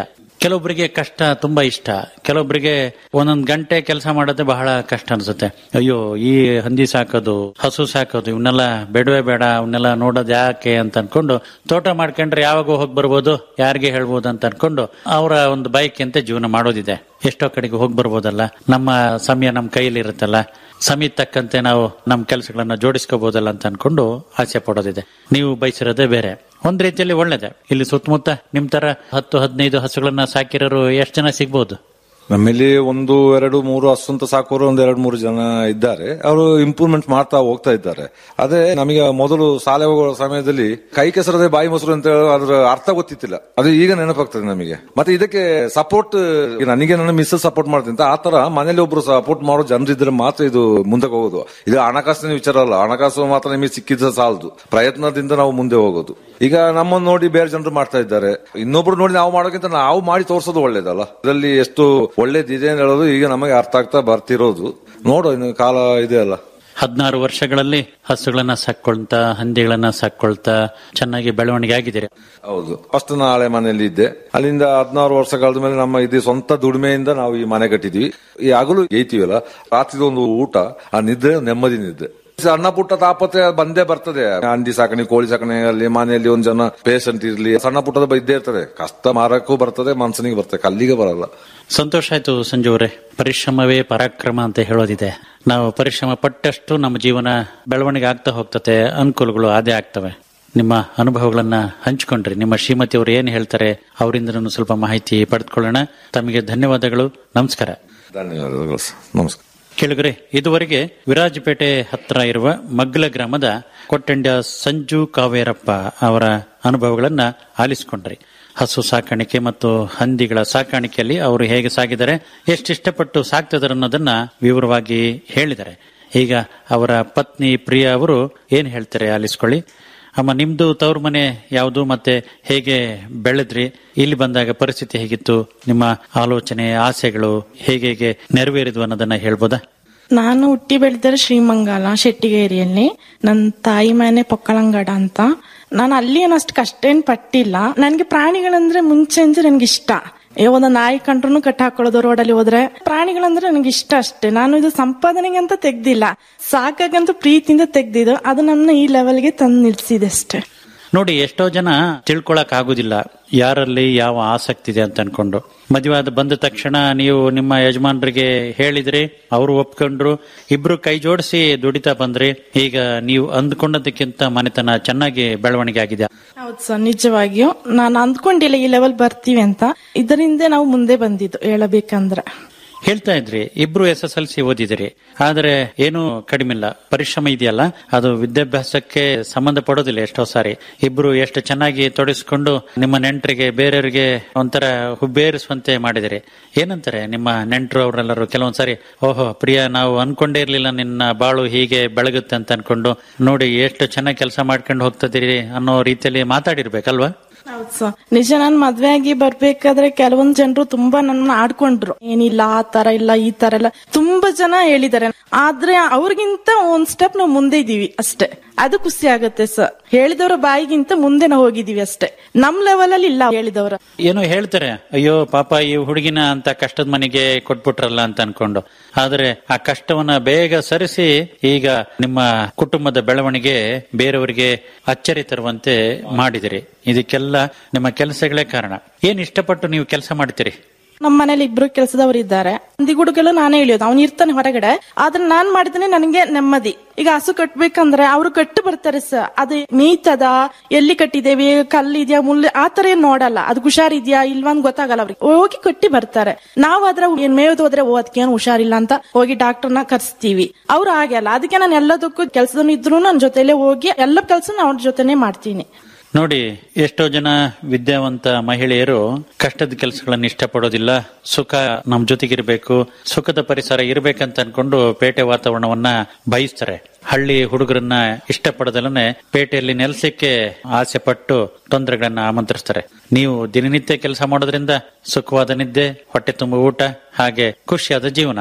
ಕೆಲವೊಬ್ಬರಿಗೆ ಕಷ್ಟ ತುಂಬಾ ಇಷ್ಟ ಕೆಲವೊಬ್ಬರಿಗೆ ಒಂದೊಂದು ಗಂಟೆ ಕೆಲಸ ಮಾಡೋದೇ ಬಹಳ ಕಷ್ಟ ಅನ್ಸುತ್ತೆ ಅಯ್ಯೋ ಈ ಹಂದಿ ಸಾಕೋದು ಹಸು ಸಾಕೋದು ಇವನ್ನೆಲ್ಲ ಬೇಡವೇ ಬೇಡ ಅವನ್ನೆಲ್ಲ ನೋಡೋದು ಯಾಕೆ ಅಂತ ಅನ್ಕೊಂಡು ತೋಟ ಮಾಡ್ಕೊಂಡ್ರೆ ಯಾವಾಗ ಹೋಗಿ ಬರ್ಬೋದು ಯಾರಿಗೆ ಹೇಳ್ಬೋದು ಅಂತ ಅನ್ಕೊಂಡು ಅವರ ಒಂದು ಬೈಕ್ ಅಂತ ಜೀವನ ಮಾಡೋದಿದೆ ಎಷ್ಟೋ ಕಡೆಗೆ ಹೋಗಿ ಬರ್ಬೋದಲ್ಲ ನಮ್ಮ ಸಮಯ ನಮ್ಮ ಕೈಯಲ್ಲಿ ಇರುತ್ತಲ್ಲ ಸಮಯ ತಕ್ಕಂತೆ ನಾವು ನಮ್ಮ ಕೆಲಸಗಳನ್ನ ಜೋಡಿಸ್ಕೋಬಹುದಲ್ಲ ಅಂತ ಅನ್ಕೊಂಡು ಆಸೆ ಪಡೋದಿದೆ ನೀವು ಬಯಸಿರೋದೇ ಬೇರೆ ಒಂದ್ ರೀತಿಯಲ್ಲಿ ಒಳ್ಳೇದೆ ಇಲ್ಲಿ ಸುತ್ತಮುತ್ತ ನಿಮ್ ತರ ಹತ್ತು ಹದಿನೈದು ಹಸುಗಳನ್ನ ಸಾಕಿರೋರು ಎಷ್ಟು ಜನ ಸಿಗ್ಬೋದು ನಮ್ಮಲ್ಲಿ ಒಂದು ಎರಡು ಮೂರು ಹಸು ಅಂತ ಸಾಕೋರು ಒಂದು ಎರಡು ಮೂರು ಜನ ಇದ್ದಾರೆ ಅವರು ಇಂಪ್ರೂವ್ಮೆಂಟ್ ಮಾಡ್ತಾ ಹೋಗ್ತಾ ಇದ್ದಾರೆ ಅದೇ ನಮಗೆ ಮೊದಲು ಶಾಲೆ ಹೋಗೋ ಸಮಯದಲ್ಲಿ ಕೈ ಕೆಸರದೆ ಬಾಯಿ ಮೊಸರು ಅಂತ ಹೇಳೋ ಅದ್ರ ಅರ್ಥ ಗೊತ್ತಿತ್ತಿಲ್ಲ ಅದು ಈಗ ನೆನಪಾಗ್ತದೆ ನಮಗೆ ಮತ್ತೆ ಇದಕ್ಕೆ ಸಪೋರ್ಟ್ ನನಗೆ ನನ್ನ ಮಿಸ್ಸಸ್ ಸಪೋರ್ಟ್ ಮಾಡ್ತೀನಿ ಅಂತ ಆ ತರ ಮನೇಲಿ ಒಬ್ರು ಸಪೋರ್ಟ್ ಮಾಡೋ ಜನರಿದ್ರೆ ಮಾತ್ರ ಇದು ಮುಂದಕ್ಕೆ ಹೋಗೋದು ಇದು ಹಣಕಾಸಿನ ವಿಚಾರ ಅಲ್ಲ ಹಣಕಾಸು ಮಾತ್ರ ನಿಮಗೆ ಸಿಕ್ಕಿದ್ರೆ ಸಾಲದು ಪ್ರಯತ್ನದಿಂದ ನಾವು ಮುಂದೆ ಹೋಗೋದು ಈಗ ನಮ್ಮನ್ನು ನೋಡಿ ಬೇರೆ ಜನರು ಮಾಡ್ತಾ ಇದ್ದಾರೆ ಇನ್ನೊಬ್ರು ನೋಡಿ ನಾವು ಮಾಡೋಕ್ಕಿಂತ ನಾವು ಮಾಡಿ ತೋರಿಸೋದು ಒಳ್ಳೇದಲ್ಲ ಇದರಲ್ಲಿ ಎಷ್ಟು ಒಳ್ಳೇದಿದೆ ಅಂತ ಹೇಳೋದು ಈಗ ನಮಗೆ ಅರ್ಥ ಆಗ್ತಾ ಬರ್ತಿರೋದು ನೋಡು ಇನ್ನು ಕಾಲ ಇದೆ ಅಲ್ಲ ಹದಿನಾರು ವರ್ಷಗಳಲ್ಲಿ ಹಸುಗಳನ್ನ ಸಾಕೊಳ್ತಾ ಹಂದಿಗಳನ್ನ ಸಾಕೊಳ್ತಾ ಚೆನ್ನಾಗಿ ಬೆಳವಣಿಗೆ ಆಗಿದ್ದೀರಿ ಹೌದು ಫಸ್ಟ್ ನಾಳೆ ಮನೆಯಲ್ಲಿ ಇದ್ದೆ ಅಲ್ಲಿಂದ ಹದಿನಾರು ವರ್ಷ ಕಳೆದ ಮೇಲೆ ನಮ್ಮ ಇದು ಸ್ವಂತ ದುಡಿಮೆಯಿಂದ ನಾವು ಈ ಮನೆ ಕಟ್ಟಿದ್ವಿ ಈ ಹಗಲು ಏಯ್ತೀವಲ್ಲ ರಾತ್ರಿ ಒಂದು ಊಟ ಆ ನಿದ್ರೆ ನೆಮ್ಮದಿ ನಿದ್ರೆ ಸಣ್ಣ ಪುಟ್ಟ ತಾಪತ್ರೆ ಬಂದೇ ಬರ್ತದೆ ಹಂದಿ ಸಾಕಣೆ ಕೋಳಿ ಸಾಕಣೆ ಅಲ್ಲಿ ಮನೆಯಲ್ಲಿ ಒಂದ್ ಜನ ಪೇಷಂಟ್ ಇರ್ಲಿ ಸಣ್ಣ ಪುಟ್ಟದ ಇದ್ದೇ ಇರ್ತದೆ ಕಷ್ಟ ಮಾರಕ್ಕೂ ಬರ್ತದೆ ಮನ್ಸನಿಗೆ ಬರ್ತದೆ ಕಲ್ಲಿಗೆ ಬರಲ್ಲ ಸಂತೋಷ ಆಯ್ತು ಸಂಜು ಅವರೇ ಪರಿಶ್ರಮವೇ ಪರಾಕ್ರಮ ಅಂತ ಹೇಳೋದಿದೆ ನಾವು ಪರಿಶ್ರಮ ಪಟ್ಟಷ್ಟು ನಮ್ಮ ಜೀವನ ಬೆಳವಣಿಗೆ ಆಗ್ತಾ ಹೋಗ್ತತೆ ಅನುಕೂಲಗಳು ಅದೇ ಆಗ್ತವೆ ನಿಮ್ಮ ಅನುಭವಗಳನ್ನ ಹಂಚಿಕೊಂಡ್ರಿ ನಿಮ್ಮ ಶ್ರೀಮತಿ ಅವರು ಏನ್ ಹೇಳ್ತಾರೆ ಅವರಿಂದ ಸ್ವಲ್ಪ ಮಾಹಿತಿ ಪಡೆದುಕೊಳ್ಳೋಣ ತಮಗೆ ಧನ್ಯವಾದಗಳು ನಮಸ್ಕಾರ ಧನ್ಯವಾದಗಳು ಸರ್. ನಮಸ್ಕಾರ ಕೇಳಿದ್ರೆ ಇದುವರೆಗೆ ವಿರಾಜಪೇಟೆ ಹತ್ರ ಇರುವ ಮಗ್ಲ ಗ್ರಾಮದ ಕೊಟ್ಟಂಡ್ಯ ಸಂಜು ಕಾವೇರಪ್ಪ ಅವರ ಅನುಭವಗಳನ್ನ ಆಲಿಸಿಕೊಂಡ್ರಿ ಹಸು ಸಾಕಾಣಿಕೆ ಮತ್ತು ಹಂದಿಗಳ ಸಾಕಾಣಿಕೆಯಲ್ಲಿ ಅವರು ಹೇಗೆ ಸಾಗಿದ್ದಾರೆ ಎಷ್ಟಿಷ್ಟಪಟ್ಟು ಸಾಕ್ತಿದ್ದಾರೆ ಅನ್ನೋದನ್ನ ವಿವರವಾಗಿ ಹೇಳಿದ್ದಾರೆ ಈಗ ಅವರ ಪತ್ನಿ ಪ್ರಿಯಾ ಅವರು ಏನ್ ಹೇಳ್ತಾರೆ ಆಲಿಸ್ಕೊಳ್ಳಿ ಅಮ್ಮ ನಿಮ್ದು ತವ್ರ ಮನೆ ಯಾವುದು ಮತ್ತೆ ಹೇಗೆ ಬೆಳೆದ್ರಿ ಇಲ್ಲಿ ಬಂದಾಗ ಪರಿಸ್ಥಿತಿ ಹೇಗಿತ್ತು ನಿಮ್ಮ ಆಲೋಚನೆ ಆಸೆಗಳು ಹೇಗೆ ಹೇಗೆ ನೆರವೇರಿದ್ವು ಅನ್ನೋದನ್ನ ಹೇಳ್ಬೋದಾ ನಾನು ಹುಟ್ಟಿ ಬೆಳೆದರೆ ಶ್ರೀಮಂಗಲ ಶೆಟ್ಟಿಗೇರಿಯಲ್ಲಿ ನನ್ನ ತಾಯಿ ಮನೆ ಪೊಕ್ಕಳಂಗಡ ಅಂತ ನಾನು ಅಲ್ಲಿ ಏನು ಅಷ್ಟು ಕಷ್ಟ ಏನ್ ಪಟ್ಟಿಲ್ಲ ನನ್ಗೆ ಪ್ರಾಣಿಗಳಂದ್ರೆ ಮುಂಚೆ ಅಂದ್ರೆ ನನ್ಗೆ ಇಷ್ಟ ಏ ಒಂದು ನಾಯಿ ಕಂಡ್ರು ಕಟ್ಟ ಹಾಕೊಳ್ಳೋದು ರೋಡಲ್ಲಿ ಹೋದ್ರೆ ಪ್ರಾಣಿಗಳಂದ್ರೆ ನನಗೆ ಇಷ್ಟ ಅಷ್ಟೇ ನಾನು ಇದು ಸಂಪಾದನೆಗೆ ಅಂತ ತೆಗ್ದಿಲ್ಲ ಸಾಕಾಗಂತ ಪ್ರೀತಿಯಿಂದ ತೆಗ್ದಿದ್ದು ಅದು ನನ್ನ ಈ ಲೆವೆಲ್ಗೆ ತಂದು ನಿಲ್ಸಿದೆ ಅಷ್ಟೇ ನೋಡಿ ಎಷ್ಟೋ ಜನ ತಿಳ್ಕೊಳಕ್ ಆಗುದಿಲ್ಲ ಯಾರಲ್ಲಿ ಯಾವ ಆಸಕ್ತಿ ಇದೆ ಅಂತ ಅನ್ಕೊಂಡು ಮದುವೆ ಆದ ಬಂದ ತಕ್ಷಣ ನೀವು ನಿಮ್ಮ ಯಜಮಾನರಿಗೆ ಹೇಳಿದ್ರಿ ಅವರು ಒಪ್ಕೊಂಡ್ರು ಇಬ್ರು ಕೈ ಜೋಡಿಸಿ ದುಡಿತಾ ಬಂದ್ರಿ ಈಗ ನೀವು ಅಂದ್ಕೊಂಡದಕ್ಕಿಂತ ಮನೆತನ ಚೆನ್ನಾಗಿ ಬೆಳವಣಿಗೆ ಆಗಿದೆ ಹೌದು ಸರ್ ನಿಜವಾಗಿಯೂ ನಾನು ಅಂದ್ಕೊಂಡಿಲ್ಲ ಈ ಲೆವೆಲ್ ಬರ್ತೀವಿ ಅಂತ ಇದರಿಂದ ನಾವು ಮುಂದೆ ಬಂದಿದ್ದು ಹೇಳಬೇಕಂದ್ರೆ ಹೇಳ್ತಾ ಇದ್ರಿ ಇಬ್ರು ಎಸ್ ಎಸ್ ಎಲ್ ಸಿ ಓದಿದಿರಿ ಆದ್ರೆ ಏನು ಕಡಿಮಿಲ್ಲ ಪರಿಶ್ರಮ ಇದೆಯಲ್ಲ ಅದು ವಿದ್ಯಾಭ್ಯಾಸಕ್ಕೆ ಸಂಬಂಧ ಪಡೋದಿಲ್ಲ ಎಷ್ಟೋ ಸಾರಿ ಇಬ್ರು ಎಷ್ಟು ಚೆನ್ನಾಗಿ ತೊಡಗಿಸ್ಕೊಂಡು ನಿಮ್ಮ ನೆಂಟರಿಗೆ ಬೇರೆಯವರಿಗೆ ಒಂಥರ ಹುಬ್ಬೇರಿಸುವಂತೆ ಮಾಡಿದಿರಿ ಏನಂತಾರೆ ನಿಮ್ಮ ನೆಂಟರು ಅವರೆಲ್ಲರೂ ಕೆಲವೊಂದ್ಸಾರಿ ಓಹೋ ಪ್ರಿಯ ನಾವು ಅನ್ಕೊಂಡೇ ಇರ್ಲಿಲ್ಲ ನಿನ್ನ ಬಾಳು ಹೀಗೆ ಬೆಳಗುತ್ತೆ ಅಂತ ಅನ್ಕೊಂಡು ನೋಡಿ ಎಷ್ಟು ಚೆನ್ನಾಗಿ ಕೆಲಸ ಮಾಡ್ಕೊಂಡು ಹೋಗ್ತದಿರಿ ಅನ್ನೋ ರೀತಿಯಲ್ಲಿ ಮಾತಾಡಿರ್ಬೇಕಲ್ವಾ ಹೌದು ಸರ್ ನಿಜ ನಾನ್ ಮದ್ವೆ ಆಗಿ ಬರ್ಬೇಕಾದ್ರೆ ಕೆಲವೊಂದ್ ಜನರು ತುಂಬಾ ನನ್ನ ಆಡ್ಕೊಂಡ್ರು ಏನಿಲ್ಲ ಆ ತರ ಇಲ್ಲ ಈ ತರ ಇಲ್ಲ ತುಂಬಾ ಜನ ಹೇಳಿದ್ದಾರೆ ಆದ್ರೆ ಅವ್ರಿಗಿಂತ ಒಂದ್ ಸ್ಟೆಪ್ ನಾವು ಮುಂದೆ ಇದೀವಿ ಅಷ್ಟೇ ಅದು ಖುಷಿ ಆಗುತ್ತೆ ಸರ್ ಹೇಳಿದವರ ಬಾಯಿಗಿಂತ ಮುಂದೆ ನಾವು ಹೋಗಿದೀವಿ ಅಷ್ಟೇ ನಮ್ ಲೆವೆಲ್ ಅಲ್ಲಿ ಇಲ್ಲ ಹೇಳಿದವರ ಏನೋ ಹೇಳ್ತಾರೆ ಅಯ್ಯೋ ಪಾಪ ಈ ಹುಡುಗಿನ ಅಂತ ಕಷ್ಟದ ಮನೆಗೆ ಕೊಟ್ಬಿಟ್ರಲ್ಲ ಅಂತ ಅನ್ಕೊಂಡು ಆದ್ರೆ ಆ ಕಷ್ಟವನ್ನ ಬೇಗ ಸರಿಸಿ ಈಗ ನಿಮ್ಮ ಕುಟುಂಬದ ಬೆಳವಣಿಗೆ ಬೇರೆಯವರಿಗೆ ಅಚ್ಚರಿ ತರುವಂತೆ ಮಾಡಿದಿರಿ ಇದಕ್ಕೆಲ್ಲ ನಿಮ್ಮ ಕೆಲಸಗಳೇ ಕಾರಣ ಏನ್ ಇಷ್ಟಪಟ್ಟು ನೀವು ಕೆಲಸ ಮಾಡ್ತೀರಿ ನಮ್ಮ ಮನೇಲಿ ಇಬ್ರು ಕೆಲಸದವರು ಇದ್ದಾರೆ ಹಂದಿಗುಡುಗೆಲ್ಲ ನಾನೇ ಹೇಳಿಯೋದು ಅವ್ನು ಇರ್ತಾನೆ ಹೊರಗಡೆ ಆದ್ರೆ ನಾನ್ ಮಾಡಿದ್ರೆ ನನಗೆ ನೆಮ್ಮದಿ ಈಗ ಹಸು ಕಟ್ಬೇಕಂದ್ರೆ ಅವ್ರು ಕಟ್ಟು ಬರ್ತಾರೆ ಸರ್ ಅದು ನೀತದ ಎಲ್ಲಿ ಕಟ್ಟಿದೇವಿ ಕಲ್ಲಿದ್ಯಾ ಮುಳ್ಳು ಆ ತರ ಏನ್ ನೋಡಲ್ಲ ಅದು ಹುಷಾರಿದ್ಯಾ ಇಲ್ವಾ ಅಂತ ಗೊತ್ತಾಗಲ್ಲ ಅವ್ರಿಗೆ ಹೋಗಿ ಕಟ್ಟಿ ಬರ್ತಾರೆ ನಾವ್ ಆದ್ರೆ ಏನ್ ಮೇಯ್ದು ಹೋದ್ರೆ ಓ ಅದಕ್ಕೆ ಏನು ಹುಷಾರಿಲ್ಲ ಅಂತ ಹೋಗಿ ಡಾಕ್ಟರ್ನ ಕರ್ಸ್ತೀವಿ ಅವ್ರು ಹಾಗೆ ಅಲ್ಲ ಅದಕ್ಕೆ ನಾನು ಎಲ್ಲದಕ್ಕೂ ಕೆಲಸದನ್ನು ಇದ್ರು ನನ್ನ ಜೊತೆಲೆ ಹೋಗಿ ಎಲ್ಲ ಕೆಲಸ ಅವ್ರ ಜೊತೆನೆ ಮಾಡ್ತೀನಿ ನೋಡಿ ಎಷ್ಟೋ ಜನ ವಿದ್ಯಾವಂತ ಮಹಿಳೆಯರು ಕಷ್ಟದ ಕೆಲಸಗಳನ್ನ ಇಷ್ಟಪಡೋದಿಲ್ಲ ಸುಖ ನಮ್ ಜೊತೆಗಿರ್ಬೇಕು ಸುಖದ ಪರಿಸರ ಇರ್ಬೇಕಂತ ಅನ್ಕೊಂಡು ಪೇಟೆ ವಾತಾವರಣವನ್ನ ಬಯಸ್ತಾರೆ ಹಳ್ಳಿ ಹುಡುಗರನ್ನ ಇಷ್ಟಪಡದಲ್ಲೇ ಪೇಟೆಯಲ್ಲಿ ನೆಲೆಸಕ್ಕೆ ಆಸೆ ಪಟ್ಟು ತೊಂದರೆಗಳನ್ನ ಆಮಂತ್ರಿಸ್ತಾರೆ ನೀವು ದಿನನಿತ್ಯ ಕೆಲಸ ಮಾಡೋದ್ರಿಂದ ಸುಖವಾದ ನಿದ್ದೆ ಹೊಟ್ಟೆ ತುಂಬ ಊಟ ಹಾಗೆ ಖುಷಿಯಾದ ಜೀವನ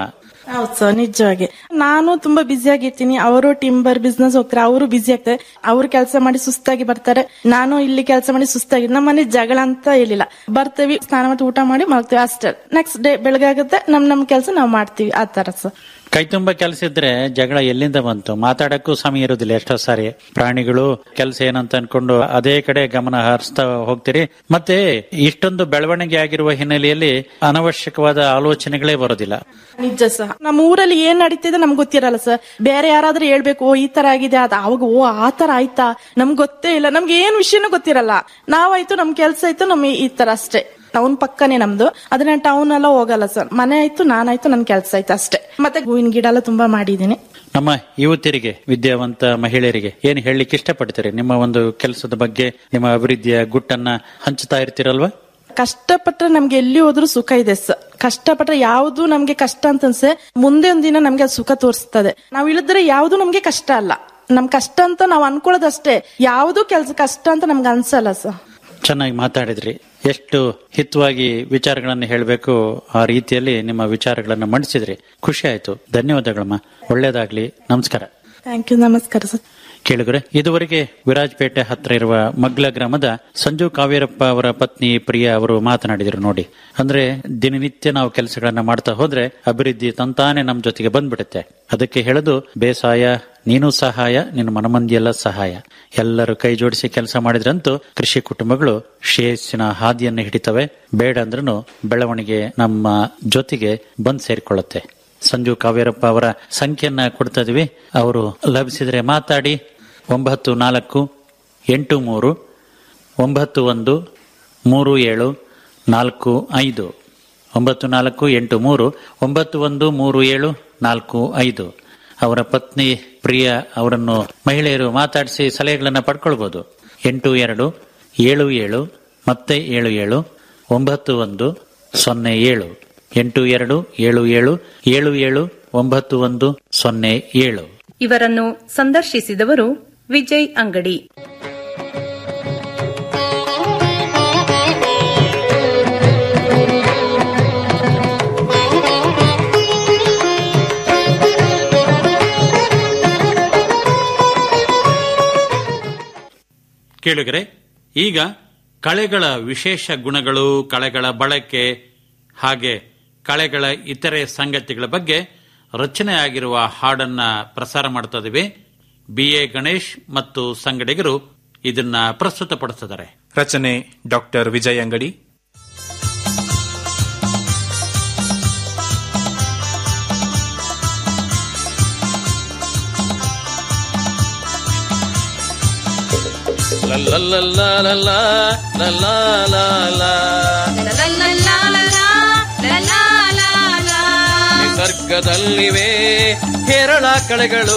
ಹೌದು ಸರ್ ನಿಜವಾಗಿ ನಾನು ತುಂಬಾ ಬ್ಯುಸಿ ಆಗಿರ್ತೀನಿ ಅವರು ಟಿಂಬರ್ ಬಿಸ್ನೆಸ್ ಹೋಗ್ತಾರೆ ಅವರು ಬ್ಯುಸಿ ಆಗ್ತಾರೆ ಅವ್ರು ಕೆಲಸ ಮಾಡಿ ಸುಸ್ತಾಗಿ ಬರ್ತಾರೆ ನಾನು ಇಲ್ಲಿ ಕೆಲಸ ಮಾಡಿ ಸುಸ್ತಾಗಿ ನಮ್ಮ ಮನೆ ಜಗಳ ಅಂತ ಹೇಳಿಲ್ಲ ಬರ್ತೇವಿ ಸ್ನಾನ ಮಾಡಿ ಊಟ ಮಾಡಿ ಮಲ್ಗ್ತೇವೆ ಅಷ್ಟೇ ನೆಕ್ಸ್ಟ್ ಡೇ ಬೆಳಗ್ಗೆ ಆಗುತ್ತೆ ನಮ್ ನಮ್ ಕೆಲಸ ನಾವು ಮಾಡ್ತೀವಿ ಆ ತರ ಸರ್ ಕೈ ತುಂಬಾ ಕೆಲಸ ಇದ್ರೆ ಜಗಳ ಎಲ್ಲಿಂದ ಬಂತು ಮಾತಾಡಕ್ಕೂ ಸಮಯ ಇರೋದಿಲ್ಲ ಎಷ್ಟೋ ಸಾರಿ ಪ್ರಾಣಿಗಳು ಕೆಲಸ ಏನಂತ ಅನ್ಕೊಂಡು ಅದೇ ಕಡೆ ಗಮನ ಹರಿಸ್ತಾ ಹೋಗ್ತೀರಿ ಮತ್ತೆ ಇಷ್ಟೊಂದು ಬೆಳವಣಿಗೆ ಆಗಿರುವ ಹಿನ್ನೆಲೆಯಲ್ಲಿ ಅನವಶ್ಯಕವಾದ ಆಲೋಚನೆಗಳೇ ಬರೋದಿಲ್ಲ ನಿಜ ಸರ್ ನಮ್ಮ ಊರಲ್ಲಿ ಏನ್ ನಡೀತಿದೆ ನಮ್ಗೆ ಗೊತ್ತಿರಲ್ಲ ಸರ್ ಬೇರೆ ಯಾರಾದ್ರೂ ಹೇಳ್ಬೇಕು ಓ ಈ ತರ ಆಗಿದೆ ಅದ ಅವಾಗ ಓ ಆ ತರ ಆಯ್ತಾ ನಮ್ಗೆ ಗೊತ್ತೇ ಇಲ್ಲ ನಮ್ಗೆ ಏನ್ ವಿಷಯನೂ ಗೊತ್ತಿರಲ್ಲ ನಾವಾಯ್ತು ನಮ್ ಕೆಲ್ಸ ಆಯ್ತು ನಮ್ ಈ ತರ ಅಷ್ಟೇ ಟೌನ್ ಪಕ್ಕನೇ ನಮ್ದು ಅದನ್ನ ಟೌನ್ ಎಲ್ಲ ಹೋಗಲ್ಲ ಸರ್ ಮನೆ ಆಯ್ತು ನಾನಾಯ್ತು ನನ್ ಕೆಲ್ಸ ಆಯ್ತು ಅಷ್ಟೇ ಮತ್ತೆ ಹೂವಿನ ಗಿಡ ಎಲ್ಲ ತುಂಬಾ ಮಾಡಿದೀನಿ ನಮ್ಮ ಯುವತಿಯರಿಗೆ ವಿದ್ಯಾವಂತ ಮಹಿಳೆಯರಿಗೆ ಏನು ಹೇಳಲಿಕ್ಕೆ ಇಷ್ಟಪಡ್ತೀರಿ ನಿಮ್ಮ ಒಂದು ಕೆಲಸದ ಬಗ್ಗೆ ನಿಮ್ಮ ಅಭಿವೃದ್ಧಿಯ ಗುಟ್ಟನ್ನ ಹಂಚುತ್ತಾ ಇರ್ತೀರಲ್ವಾ ಕಷ್ಟಪಟ್ರೆ ನಮ್ಗೆ ಎಲ್ಲಿ ಹೋದ್ರೂ ಸುಖ ಇದೆ ಸರ್ ಕಷ್ಟಪಟ್ರೆ ಯಾವ್ದು ನಮ್ಗೆ ಕಷ್ಟ ಅಂತ ಅನ್ಸೆ ಮುಂದೆ ಒಂದಿನ ನಮ್ಗೆ ಅದು ಸುಖ ತೋರಿಸ್ತದೆ ನಾವ್ ಇಳಿದ್ರೆ ಯಾವ್ದು ನಮ್ಗೆ ಕಷ್ಟ ಅಲ್ಲ ನಮ್ ಕಷ್ಟ ಅಂತ ನಾವ್ ಅನ್ಕೊಳ್ಳೋದಷ್ಟೇ ಯಾವ್ದು ಕೆಲ್ಸ ಕಷ್ಟ ಅಂತ ನಮ್ಗೆ ಅನ್ಸಲ್ಲ ಸರ್ ಚೆನ್ನಾಗಿ ಮಾತಾಡಿದ್ರಿ ಎಷ್ಟು ಹಿತವಾಗಿ ವಿಚಾರಗಳನ್ನು ಹೇಳಬೇಕು ಆ ರೀತಿಯಲ್ಲಿ ನಿಮ್ಮ ವಿಚಾರಗಳನ್ನು ಮಂಡಿಸಿದ್ರಿ ಖುಷಿ ಆಯ್ತು ಧನ್ಯವಾದಗಳಮ್ಮ ಒಳ್ಳೇದಾಗ್ಲಿ ನಮಸ್ಕಾರ ಥ್ಯಾಂಕ್ ಯು ನಮಸ್ಕಾರ ಸರ್ ಕೇಳುಗರೆ ಇದುವರೆಗೆ ವಿರಾಜಪೇಟೆ ಹತ್ರ ಇರುವ ಮಗ್ಲ ಗ್ರಾಮದ ಸಂಜು ಕಾವೇರಪ್ಪ ಅವರ ಪತ್ನಿ ಪ್ರಿಯಾ ಅವರು ಮಾತನಾಡಿದರು ನೋಡಿ ಅಂದ್ರೆ ದಿನನಿತ್ಯ ನಾವು ಕೆಲಸಗಳನ್ನ ಮಾಡ್ತಾ ಹೋದ್ರೆ ಅಭಿವೃದ್ಧಿ ತಂತಾನೆ ನಮ್ ಜೊತೆಗೆ ಬಂದ್ಬಿಡುತ್ತೆ ಅದಕ್ಕೆ ಹೇಳೋದು ಬೇಸಾಯ ನೀನು ಸಹಾಯ ನಿನ್ನ ಮನಮಂದಿಯೆಲ್ಲ ಸಹಾಯ ಎಲ್ಲರೂ ಕೈ ಜೋಡಿಸಿ ಕೆಲಸ ಮಾಡಿದ್ರಂತೂ ಕೃಷಿ ಕುಟುಂಬಗಳು ಶ್ರೇಯಸ್ಸಿನ ಹಾದಿಯನ್ನು ಹಿಡಿತವೆ ಬೇಡ ಅಂದ್ರೂ ಬೆಳವಣಿಗೆ ನಮ್ಮ ಜೊತೆಗೆ ಬಂದ್ ಸೇರಿಕೊಳ್ಳುತ್ತೆ ಸಂಜು ಕಾವೇರಪ್ಪ ಅವರ ಸಂಖ್ಯೆಯನ್ನ ಕೊಡ್ತಾ ಇದೀವಿ ಅವರು ಲಭಿಸಿದ್ರೆ ಮಾತಾಡಿ ಒಂಬತ್ತು ನಾಲ್ಕು ಎಂಟು ಮೂರು ಒಂಬತ್ತು ಒಂದು ಮೂರು ಏಳು ನಾಲ್ಕು ಐದು ಒಂಬತ್ತು ನಾಲ್ಕು ಎಂಟು ಮೂರು ಒಂಬತ್ತು ಒಂದು ಮೂರು ಏಳು ನಾಲ್ಕು ಐದು ಅವರ ಪತ್ನಿ ಪ್ರಿಯ ಅವರನ್ನು ಮಹಿಳೆಯರು ಮಾತಾಡಿಸಿ ಸಲಹೆಗಳನ್ನು ಪಡ್ಕೊಳ್ಬಹುದು ಎಂಟು ಎರಡು ಏಳು ಏಳು ಮತ್ತೆ ಏಳು ಏಳು ಒಂಬತ್ತು ಒಂದು ಸೊನ್ನೆ ಏಳು ಎಂಟು ಎರಡು ಏಳು ಏಳು ಏಳು ಏಳು ಒಂಬತ್ತು ಒಂದು ಸೊನ್ನೆ ಏಳು ಇವರನ್ನು ಸಂದರ್ಶಿಸಿದವರು ವಿಜಯ್ ಅಂಗಡಿ ಕೇಳುಗರೆ ಈಗ ಕಳೆಗಳ ವಿಶೇಷ ಗುಣಗಳು ಕಳೆಗಳ ಬಳಕೆ ಹಾಗೆ ಕಳೆಗಳ ಇತರೆ ಸಂಗತಿಗಳ ಬಗ್ಗೆ ರಚನೆಯಾಗಿರುವ ಹಾಡನ್ನ ಪ್ರಸಾರ ಮಾಡ್ತಾ ಇದೀವಿ ಬಿ ಎ ಗಣೇಶ್ ಮತ್ತು ಸಂಗಡಿಗರು ಇದನ್ನ ಪ್ರಸ್ತುತಪಡಿಸಿದ್ದಾರೆ ರಚನೆ ಡಾಕ್ಟರ್ ವಿಜಯ್ ಅಂಗಡಿ ನಿಸರ್ಗದಲ್ಲಿವೆ ಹೇರಳ ಕಳೆಗಳು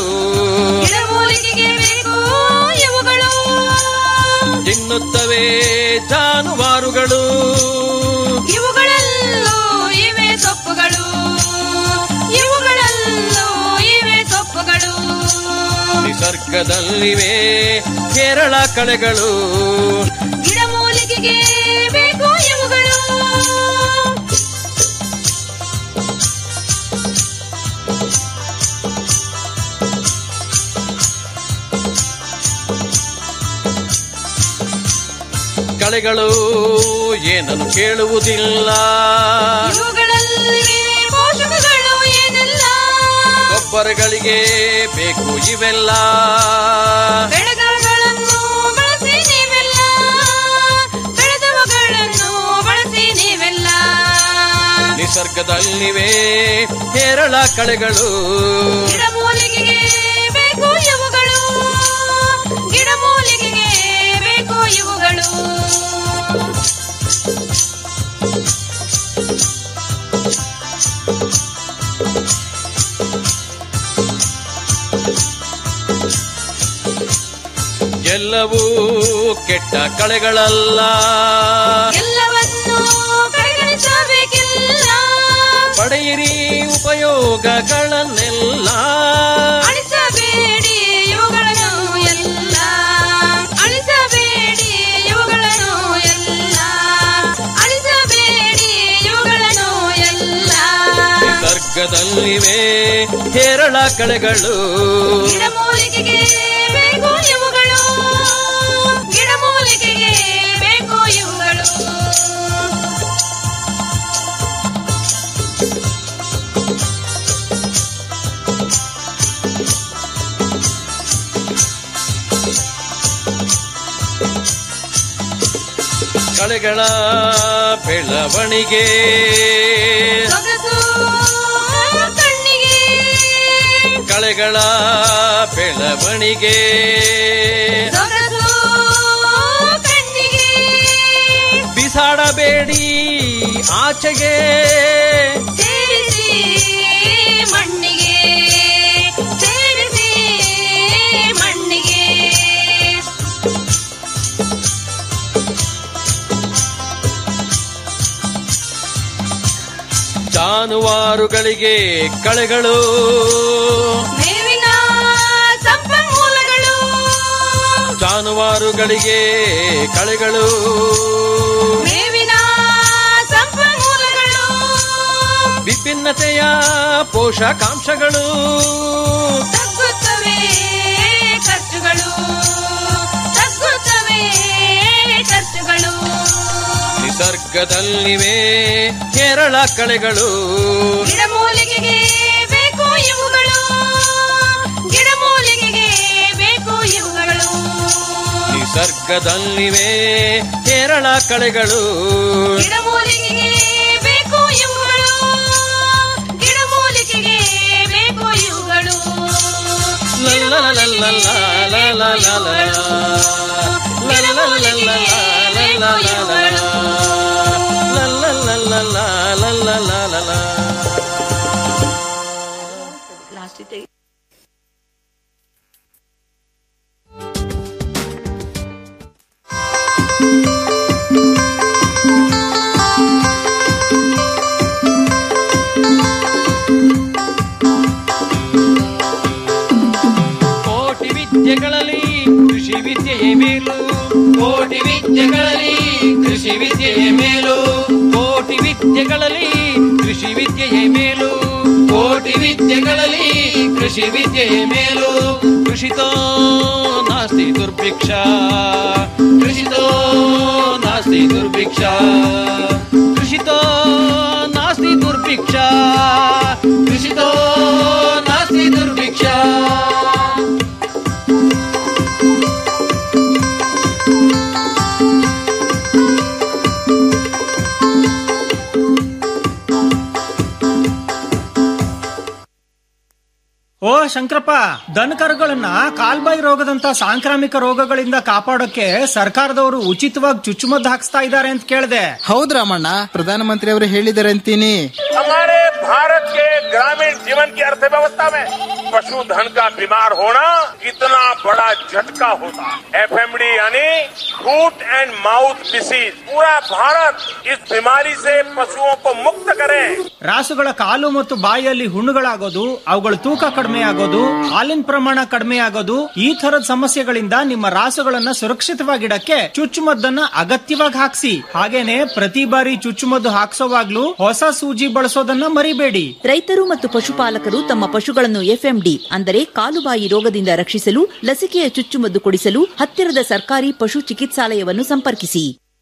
ಇವುಗಳು ತಿನ್ನುತ್ತವೆ ಜಾನುವಾರುಗಳು ಇವುಗಳಲ್ಲೂ ಇವೆ ಸೊಪ್ಪುಗಳು ಇವುಗಳಲ್ಲೂ ಇವೆ ಸೊಪ್ಪುಗಳು ನಿಸರ್ಗದಲ್ಲಿವೆ ಹೇರಳ ಕಳೆಗಳು ಗಿಡಮೂಲಿಕೆಗೆ ಬೇಕು ಇವುಗಳು ಕಳೆಗಳು ಏನನ್ನು ಕೇಳುವುದಿಲ್ಲ ಇವುಗಳಲ್ಲಿ ಪೋಷಕಗಳು ಏನೆಲ್ಲ ಗೊಬ್ಬರಗಳಿಗೆ ಬೇಕು ಇವೆಲ್ಲ ಬೆಳೆದವುಗಳನ್ನು ಬಳಸಿ ನೀವೆಲ್ಲ ಬೆಳೆದವುಗಳನ್ನು ಬಳಸಿ ನೀವೆಲ್ಲ ನಿಸರ್ಗದಲ್ಲಿವೆ ಹೇರಳ ಕಳೆಗಳು ಗಿಡಮೂಲಿಕೆಗೆ ಬೇಕು ಇವುಗಳು ಗಿಡಮೂಲಿಕೆಗೆ ಬೇಕು ಇವುಗಳು ಎಲ್ಲವೂ ಕೆಟ್ಟ ಕಳೆಗಳಲ್ಲ ಎಲ್ಲವನ್ನೂ ಕಡೆಗಣಿಸಬೇಕಿಲ್ಲ ಪಡೆಯಿರಿ ಉಪಯೋಗಗಳನ್ನೆಲ್ಲ ಅಳಿಸಬೇಡಿ ಇವುಗಳನ್ನು ಎಲ್ಲ ಅಳಿಸಬೇಡಿ ಇವುಗಳನ್ನು ಎಲ್ಲ ಅಳಿಸಬೇಡಿ ಇವುಗಳನ್ನು ಎಲ್ಲ ನಿಸರ್ಗದಲ್ಲಿವೆ ಹೇರಳ ಕಳೆಗಳು ಗಿಡಮೂಲಿಕೆಗೆ ಬೇಕು ಇವುಗಳು ಗಿಡಮೂಲಿಕೆಗೆ ಬೇಕು ಇವುಗಳು ಕಳೆಗಳ ಬೆಳವಣಿಗೆ ಸೊಗಸು ಕಣ್ಣಿಗೆ ಕಳೆಗಳ ಬೆಳವಣಿಗೆ ಸೊಗಸು ಕಣ್ಣಿಗೆ ಬಿಸಾಡಬೇಡಿ ಆಚೆಗೆ ಸೇರಿಸಿ ಮಣ್ಣಿಗೆ ಸೇರಿಸಿ ಮಣ್ಣಿಗೆ ಜಾನುವಾರುಗಳಿಗೆ ಕಳೆಗಳು ಮೇವಿನ ಸಂಪನ್ಮೂಲಗಳು ಜಾನುವಾರುಗಳಿಗೆ ಕಳೆಗಳು ಮೇವಿನ ಸಂಪನ್ಮೂಲಗಳು ವಿಭಿನ್ನತೆಯ ಪೋಷಕಾಂಶಗಳು ತಗ್ಗುತ್ತವೆ ಖರ್ಚುಗಳು ತಗ್ಗುತ್ತವೆ ಖರ್ಚುಗಳು ನಿಸರ್ಗದಲ್ಲಿವೆ ಕೇರಳ ಕಳೆಗಳು ಗಿಡಮೂಲಿಕೆಗೆ ಬೇಕು ಇವುಗಳು ಗಿಡಮೂಲಿಕೆಗೆ ಬೇಕು ಇವುಗಳು ನಿಸರ್ಗದಲ್ಲಿವೆ ಕೇರಳ ಕಳೆಗಳು ಗಿಡಮೂಲಿಕೆಗೆ ಬೇಕು ಇವುಗಳು ಗಿಡಮೂಲಿಕೆಗೆ ಬೇಕು ಇವುಗಳು ಕೋಟಿ ವಿದ್ಯೆಗಳಲ್ಲಿ ಕೃಷಿ ವಿದ್ಯೆಯೇ ಮೇಲು ಕೋಟಿ ವಿದ್ಯೆಗಳಲ್ಲಿ ಕೃಷಿ ವಿದ್ಯೆಯೇ ಮೇಲು ಕೋಟಿ ವಿದ್ಯೆಗಳಲ್ಲಿ ಕೃಷಿ ವಿದ್ಯೆಯೇ ಮೇಲು ಕೋಟಿ ವಿದ್ಯೆಗಳಲ್ಲಿ ಕೃಷಿ ವಿದ್ಯೆಯೇ ಮೇಲು ಕೃಷಿತೋ ನಾಸ್ತಿ ದುರ್ಭಿಕ್ಷ ಕೃಷಿತೋ ನಾಸ್ತಿ ದುರ್ಭಿಕ್ಷ ಕೃಷಿತೋ ನಾಸ್ತಿ ದುರ್ಭಿಕ್ಷ ಕೃಷಿತೋ ನಾಸ್ತಿ ದುರ್ಭಿಕ್ಷ ಓ ಶಂಕರಪ್ಪ ದನಕರುಗಳನ್ನ ಕಾಲ್ಬಾಯಿ ರೋಗದಂತ ಸಾಂಕ್ರಾಮಿಕ ರೋಗಗಳಿಂದ ಕಾಪಾಡೋಕೆ ಸರ್ಕಾರದವರು ಉಚಿತವಾಗಿ ಚುಚ್ಚುಮದ್ದು ಹಾಕ್ಸ್ತಾ ಇದ್ದಾರೆ ಅಂತ ಕೇಳಿದೆ ಹೌದ್ ರಾಮಣ್ಣ ಪ್ರಧಾನಮಂತ್ರಿ ಅವರು ಹೇಳಿದ್ದಾರೆ ಅಂತೀನಿ हमारे भारत के ग्रामीण जीवन की अर्थव्यवस्था में पशुधन का बीमार होना कितना बड़ा झटका होता है एफएमडी यानी फूट एंड माउथ डिसीज पूरा भारत इस बीमारी से पशुओं को मुक्त करे ರಾಸುಗಳ ಕಾಲು ಮತ್ತು ಬಾಯಿಯಲ್ಲಿ ಹುಣ್ಣುಗಳಾಗೋದು ಅವುಗಳ ತೂಕ ಕಡಿಮೆ ಆಗೋದು ಹಾಲಿನ ಪ್ರಮಾಣ ಕಡಿಮೆ ಆಗೋದು ಈ ತರದ ಸಮಸ್ಯೆಗಳಿಂದ ನಿಮ್ಮ ರಾಸುಗಳನ್ನ ಸುರಕ್ಷಿತವಾಗಿಡಕ್ಕೆ ಚುಚ್ಚುಮದ್ದನ್ನ ಅಗತ್ಯವಾಗಿ ಹಾಕ್ಸಿ ಹಾಗೇನೆ ಪ್ರತಿ ಬಾರಿ ಚುಚ್ಚುಮದ್ದು ಹಾಕ್ಸೋವಾಗ್ಲೂ ಹೊಸ ಸೂಜಿ ಬಳಸೋದನ್ನ ಮರಿಬೇಡಿ ರೈತರು ಮತ್ತು ಪಶುಪಾಲಕರು ತಮ್ಮ ಪಶುಗಳನ್ನು ಎಫ್ಎಂಡಿ ಅಂದರೆ ಕಾಲುಬಾಯಿ ರೋಗದಿಂದ ರಕ್ಷಿಸಲು ಲಸಿಕೆಯ ಚುಚ್ಚುಮದ್ದು ಕೊಡಿಸಲು ಹತ್ತಿರದ ಸರ್ಕಾರಿ ಪಶು ಚಿಕಿತ್ಸಾಲಯವನ್ನು ಸಂಪರ್ಕಿಸಿ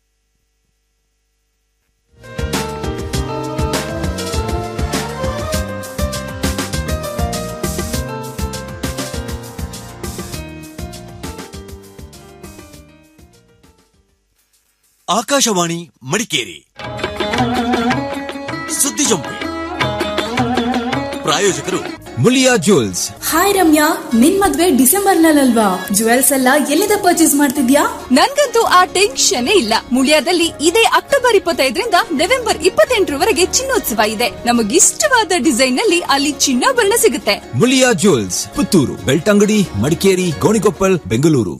ಆಕಾಶವಾಣಿ ಮಡಿಕೇರಿ ಸುದ್ದಿ ಜಂಪೆ ಪ್ರಾಯೋಜಕರು ಮುಳಿಯಾ ಜ್ಯೂಲ್ಸ್ ಹಾಯ್ ರಮ್ಯಾ ನಿನ್ ಮದ್ವೆ ಡಿಸೆಂಬರ್ ನಲ್ಲಲ್ವಾ ಜುವೆಲ್ಸ್ ಎಲ್ಲ ಎಲ್ಲಿಂದ ಪರ್ಚೇಸ್ ಮಾಡ್ತಿದ್ಯಾ ನನ್ಗಂತೂ ಆ ಟೆನ್ಷನ್ ಇಲ್ಲ ಮುಳಿಯಾದಲ್ಲಿ ಇದೇ ಅಕ್ಟೋಬರ್ ಇಪ್ಪತ್ತೈದರಿಂದ ನವೆಂಬರ್ ಇಪ್ಪತ್ತೆಂಟರವರೆಗೆ ಚಿನ್ನೋತ್ಸವ ಇದೆ ನಮಗಿಷ್ಟವಾದ ಡಿಸೈನ್ ನಲ್ಲಿ ಅಲ್ಲಿ ಚಿನ್ನಾಭರಣ ಸಿಗುತ್ತೆ ಮುಳಿಯಾ ಜ್ಯೂಲ್ಸ್ ಪುತ್ತೂರು ಬೆಳ್ತಂಗಡಿ ಮಡಿಕೇರಿ ಗೋಣಿಕೊಪ್ಪಲ್ ಬೆಂಗಳೂರು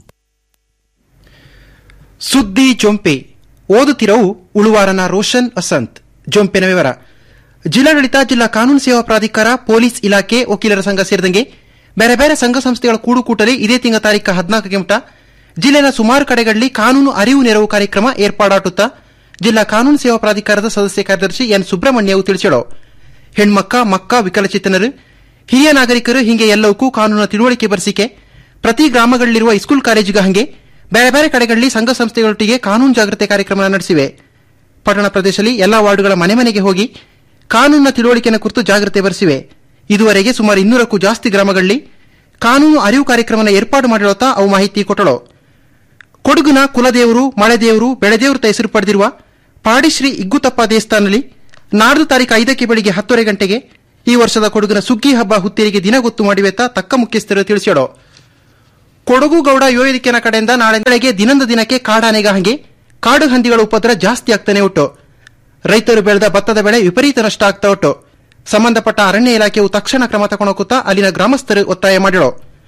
ಸುದ್ದಿ ಜೊಂಪೆ ಓದುತ್ತಿರವು ಉಳುವಾರನ ರೋಷನ್ ವಸಂತ್ ಜೊಂಪೆನ ವಿವರ ಜಿಲ್ಲಾಡಳಿತ ಜಿಲ್ಲಾ ಕಾನೂನು ಸೇವಾ ಪ್ರಾಧಿಕಾರ ಪೊಲೀಸ್ ಇಲಾಖೆ ವಕೀಲರ ಸಂಘ ಸೇರಿದಂಗೆ ಬೇರೆ ಬೇರೆ ಸಂಘ ಸಂಸ್ಥೆಗಳ ಕೂಡುಕೂಟಲಿ ಇದೇ ತಿಂಗಳ ತಾರೀಕು ಹದಿನಾಲ್ಕಕ್ಕೆ ಮುಟ ಜಿಲ್ಲೆಯ ಸುಮಾರು ಕಡೆಗಳಲ್ಲಿ ಕಾನೂನು ಅರಿವು ನೆರವು ಕಾರ್ಯಕ್ರಮ ಏರ್ಪಾಡಾಟುತ್ತಾ ಜಿಲ್ಲಾ ಕಾನೂನು ಸೇವಾ ಪ್ರಾಧಿಕಾರದ ಸದಸ್ಯ ಕಾರ್ಯದರ್ಶಿ ಎನ್ ಸುಬ್ರಹ್ಮಣ್ಯವು ತಿಳಿಸಿದರು ಹೆಣ್ಮಕ್ಕ ಮಕ್ಕ ವಿಕಲಚೇತನರು ಹಿರಿಯ ನಾಗರಿಕರು ಹಿಂಗೆ ಎಲ್ಲವಕ್ಕೂ ಕಾನೂನಿನ ತಿಳುವಳಿಕೆ ಬರೆಸಿಕೆ ಪ್ರತಿ ಗ್ರಾಮಗಳಲ್ಲಿರುವ ಸ್ಕೂಲ್ ಕಾಲೇಜಿಗ ಹಂಗೆ ಬೇರೆ ಬೇರೆ ಕಡೆಗಳಲ್ಲಿ ಸಂಘ ಸಂಸ್ಥೆಗಳೊಟ್ಟಿಗೆ ಕಾನೂನು ಜಾಗೃತಿ ಕಾರ್ಯಕ್ರಮ ನಡೆಸಿವೆ ಪಟ್ಟಣ ಪ್ರದೇಶದಲ್ಲಿ ಎಲ್ಲಾ ವಾರ್ಡುಗಳ ಮನೆ ಮನೆಗೆ ಹೋಗಿ ಕಾನೂನಿನ ತಿಳುವಳಿಕೆಯನ್ನು ಕುರಿತು ಜಾಗೃತಿ ಬರೆಸಿವೆ ಇದುವರೆಗೆ ಸುಮಾರು ಇನ್ನೂರಕ್ಕೂ ಜಾಸ್ತಿ ಗ್ರಾಮಗಳಲ್ಲಿ ಕಾನೂನು ಅರಿವು ಕಾರ್ಯಕ್ರಮ ಏರ್ಪಾಡು ಮಾಡಿರುತ್ತಾ ಅವು ಮಾಹಿತಿ ಕೊಟ್ಟಳು ಕೊಡಗಿನ ಕುಲದೇವರು ಮಳೆದೇವರು ಬೆಳೆದೇವರು ತ ಹೆಸರು ಪಡೆದಿರುವ ಪಾಡಿಶ್ರೀ ಇಗ್ಗುತಪ್ಪ ದೇವಸ್ಥಾನದಲ್ಲಿ ನಾಡ್ದು ತಾರೀಕು ಐದಕ್ಕೆ ಬೆಳಿಗ್ಗೆ ಹತ್ತುವರೆ ಗಂಟೆಗೆ ಈ ವರ್ಷದ ಕೊಡಗಿನ ಸುಗ್ಗಿ ಹಬ್ಬ ಹುತ್ತೇರಿಗೆ ದಿನಗೊತ್ತು ಮಾಡಿವೆತ್ತ ತಕ್ಕ ಮುಖ್ಯಸ್ಥರು ತಿಳಿಸಿಡೋ ಕೊಡಗು ಗೌಡ ಯುವ ವೇದಿಕೆಯ ಕಡೆಯಿಂದ ನಾಳೆ ಬೆಳಗ್ಗೆ ದಿನದ ದಿನಕ್ಕೆ ಕಾಡಾನೆಗ ಹಂಗೆ ಕಾಡು ಹಂದಿಗಳ ಉಪದ್ರ ಜಾಸ್ತಿ ಆಗ್ತಾನೆ ಉಂಟು ರೈತರು ಬೆಳೆದ ಭತ್ತದ ಬೆಳೆ ವಿಪರೀತ ನಷ್ಟ ಆಗ್ತಾ ಉಂಟು ಸಂಬಂಧಪಟ್ಟ ಅರಣ್ಯ ಇಲಾಖೆಯು ತಕ್ಷಣ ಕ್ರಮ ತಗೊಳಕುತ್ತಾ ಅಲ್ಲಿನ ಗ್ರಾಮಸ್ಥರು ಒತ್ತಾಯ ಮಾಡಿರೋ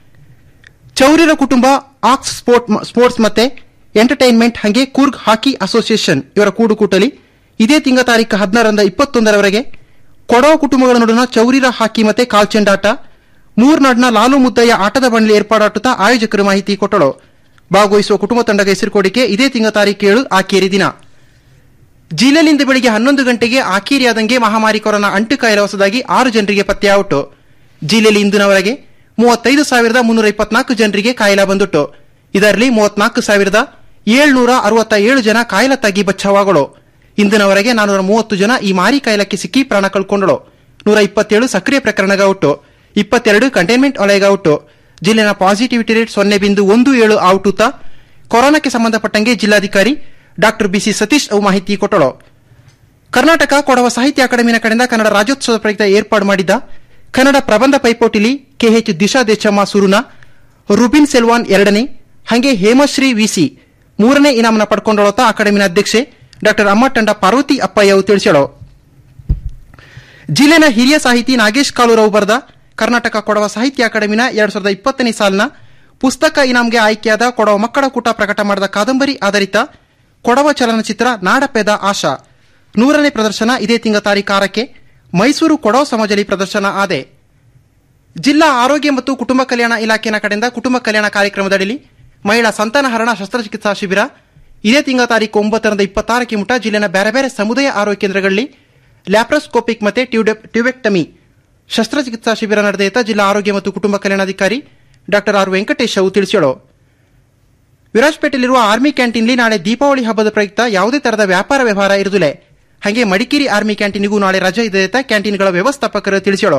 ಚೌರಿರ ಕುಟುಂಬ ಆಕ್ಸ್ ಸ್ಪೋರ್ಟ್ ಸ್ಪೋರ್ಟ್ಸ್ ಮತ್ತೆ ಎಂಟರ್ಟೈನ್ಮೆಂಟ್ ಹಂಗೆ ಕೂರ್ಗ್ ಹಾಕಿ ಅಸೋಸಿಯೇಷನ್ ಇವರ ಕೂಡುಕೂಟಲಿ ಇದೇ ತಿಂಗಳ ತಾರೀಕು ಹದಿನಾರರಿಂದ ಇಪ್ಪತ್ತೊಂದರವರೆಗೆ ಕೊಡವ ಕುಟುಂಬಗಳ ನಡುವಿನ ಚೌರಿರ ಹಾಕಿ ಮತ್ತೆ ಕಾಲ್ಚೆಂಡಾಟ ಮೂರ್ನಾಡ್ನ ಲಾಲು ಮುದ್ದಯ್ಯ ಆಟದ ಬಂಡ್ಲಿ ಏರ್ಪಾಡಾಟುತ್ತಾ ಆಯೋಜಕರು ಮಾಹಿತಿ ಕೊಟ್ಟಳು ಭಾಗವಹಿಸುವ ಕುಟುಂಬ ತಂಡದ ಹೆಸರು ಕೊಡಿಕೆ ಇದೇ ತಿಂಗಳ ತಾರೀಕು ಏಳು ಆಕೇರಿ ದಿನ ಜಿಲ್ಲೆಯಿಂದ ಬೆಳಿಗ್ಗೆ ಹನ್ನೊಂದು ಗಂಟೆಗೆ ಆಕೇರಿಯಾದಂಗೆ ಮಹಾಮಾರಿ ಕೊರೋನಾ ಅಂಟು ಕಾಯಿಲೆ ಹೊಸದಾಗಿ ಆರು ಜನರಿಗೆ ಪತ್ತೆಯಾಯಿತು ಜಿಲ್ಲೆಯಲ್ಲಿ ಇಂದಿನವರೆಗೆ ಮೂವತ್ತೈದು ಸಾವಿರದ ಮುನ್ನೂರ ಇಪ್ಪತ್ನಾಲ್ಕು ಜನರಿಗೆ ಕಾಯಿಲೆ ಬಂದುಟ್ಟು ಇದರಲ್ಲಿ ಮೂವತ್ನಾಲ್ಕು ಸಾವಿರದ ಏಳ್ನೂರ ಅರವತ್ತ ಏಳು ಜನ ಕಾಯಿಲೆ ತಗ್ಗಿ ಬಚಾವಾಗಳು ಇಂದಿನವರೆಗೆ ನಾನೂರ ಮೂವತ್ತು ಜನ ಈ ಮಾರಿ ಕಾಯಿಲಕ್ಕೆ ಸಿಕ್ಕಿ ಪ್ರಾಣ ಕಳ್ಕೊಂಡಳು ನೂರ ಇಪ್ಪತ್ತೇಳು ಸಕ್ರಿಯ ಪ್ರಕರಣಗ ಉಟ್ಟು ಇಪ್ಪತ್ತೆರಡು ಕಂಟೈನ್ಮೆಂಟ್ ವಲಯಗ ಉಟ್ಟು ಜಿಲ್ಲೆನ ಪಾಸಿಟಿವಿಟಿ ರೇಟ್ ಸೊನ್ನೆ ಬಿಂದು ಒಂದು ಏಳು ಔಟುತ್ತ ಕೊರೋನಾಕ್ಕೆ ಸಂಬಂಧಪಟ್ಟಂಗೆ ಜಿಲ್ಲಾಧಿಕಾರಿ ಡಾಕ್ಟರ್ ಬಿಸಿ ಸತೀಶ್ ಅವು ಮಾಹಿತಿ ಕೊಟ್ಟಳು ಕರ್ನಾಟಕ ಕೊಡವ ಸಾಹಿತ್ಯ ಅಕಾಡೆಮಿನ ಕಡೆಯಿಂದ ಕನ್ನಡ ರಾಜ್ಯೋತ್ಸವ ಪ್ರಯುಕ್ತ ಏರ್ಪಾಡು ಮಾಡಿದ್ದ ಕನ್ನಡ ಪ್ರಬಂಧ ಪೈಪೋಟಿಲಿ ಕೆಎಚ್ ದಿಶಾ ದೇಚಮ್ಮ ಸುರುನ ರುಬಿನ್ ಸೆಲ್ವಾನ್ ಎರಡನೇ ಹಂಗೆ ಹೇಮಶ್ರೀ ವಿಸಿ ಮೂರನೇ ಇನಾಮನ ಪಡ್ಕೊಂಡೊಳತ ಅಕಾಡೆಮಿನ ಅಧ್ಯಕ್ಷೆ ಡಾಕ್ಟರ್ ಅಮ್ಮಟಂಡ ಪಾರ್ವತಿ ಅಪ್ಪಯ್ಯವು ತಿಳಿಸಳು ಜಿಲ್ಲೆನ ಹಿರಿಯ ಸಾಹಿತಿ ನಾಗೇಶ್ ಕಾಲೂರವು ಬರೆದ ಕರ್ನಾಟಕ ಕೊಡವ ಸಾಹಿತ್ಯ ಅಕಾಡೆಮಿನ ಎರಡ್ ಸಾವಿರದ ಇಪ್ಪತ್ತನೇ ಸಾಲಿನ ಪುಸ್ತಕ ಇನಾಮ್ಗೆ ಆಯ್ಕೆಯಾದ ಕೊಡವ ಮಕ್ಕಳ ಕೂಟ ಪ್ರಕಟ ಮಾಡಿದ ಕಾದಂಬರಿ ಆಧಾರಿತ ಕೊಡವ ಚಲನಚಿತ್ರ ನಾಡಪೆದ ಆಶಾ ನೂರನೇ ಪ್ರದರ್ಶನ ಇದೇ ತಿಂಗಳ ತಾರೀಕು ಆರಕ್ಕೆ ಮೈಸೂರು ಕೊಡವ ಸಮಾಜದಲ್ಲಿ ಪ್ರದರ್ಶನ ಆದೆ ಜಿಲ್ಲಾ ಆರೋಗ್ಯ ಮತ್ತು ಕುಟುಂಬ ಕಲ್ಯಾಣ ಇಲಾಖೆಯ ಕಡೆಯಿಂದ ಕುಟುಂಬ ಕಲ್ಯಾಣ ಕಾರ್ಯಕ್ರಮದಡಿ ಮಹಿಳಾ ಸಂತಾನಹರಣ ಶಸ್ತ್ರಚಿಕಿತ್ಸಾ ಶಿಬಿರ ಇದೇ ತಿಂಗಳ ತಾರೀಕು ಒಂಬತ್ತರಿಂದ ಇಪ್ಪತ್ತಾರಕ್ಕೆ ಮುಟ ಜಿಲ್ಲೆನ ಬೇರೆ ಬೇರೆ ಸಮುದಾಯ ಆರೋಗ್ಯ ಕೇಂದ್ರಗಳಲ್ಲಿ ಲ್ಯಾಪ್ರೋಸ್ಕೋಪಿಕ್ ಮತ್ತೆ ಟ್ಯೂಬೆಕ್ಟಮಿ ಶಸ್ತ್ರಚಿಕಿತ್ಸಾ ಶಿಬಿರ ನಡೆದೈತ ಜಿಲ್ಲಾ ಆರೋಗ್ಯ ಮತ್ತು ಕುಟುಂಬ ಕಲ್ಯಾಣಾಧಿಕಾರಿ ಡಾಕ್ಟರ್ ಆರ್ ವೆಂಕಟೇಶ್ ಅವು ತಿಳಿಸಿಳು ವಿರಾಜಪೇಟೆಯಲ್ಲಿರುವ ಆರ್ಮಿ ಕ್ಯಾಂಟೀನ್ಲಿ ನಾಳೆ ದೀಪಾವಳಿ ಹಬ್ಬದ ಪ್ರಯುಕ್ತ ಯಾವುದೇ ತರಹದ ವ್ಯಾಪಾರ ವ್ಯವಹಾರ ಇರುವುದಿಲ್ಲ ಹಾಗೆ ಮಡಿಕೇರಿ ಆರ್ಮಿ ಕ್ಯಾಂಟೀನ್ಗೂ ನಾಳೆ ರಜೆ ಇದೆ ಕ್ಯಾಂಟೀನ್ಗಳ ವ್ಯವಸ್ಥಾಪಕರು ತಿಳಿಸಿಳು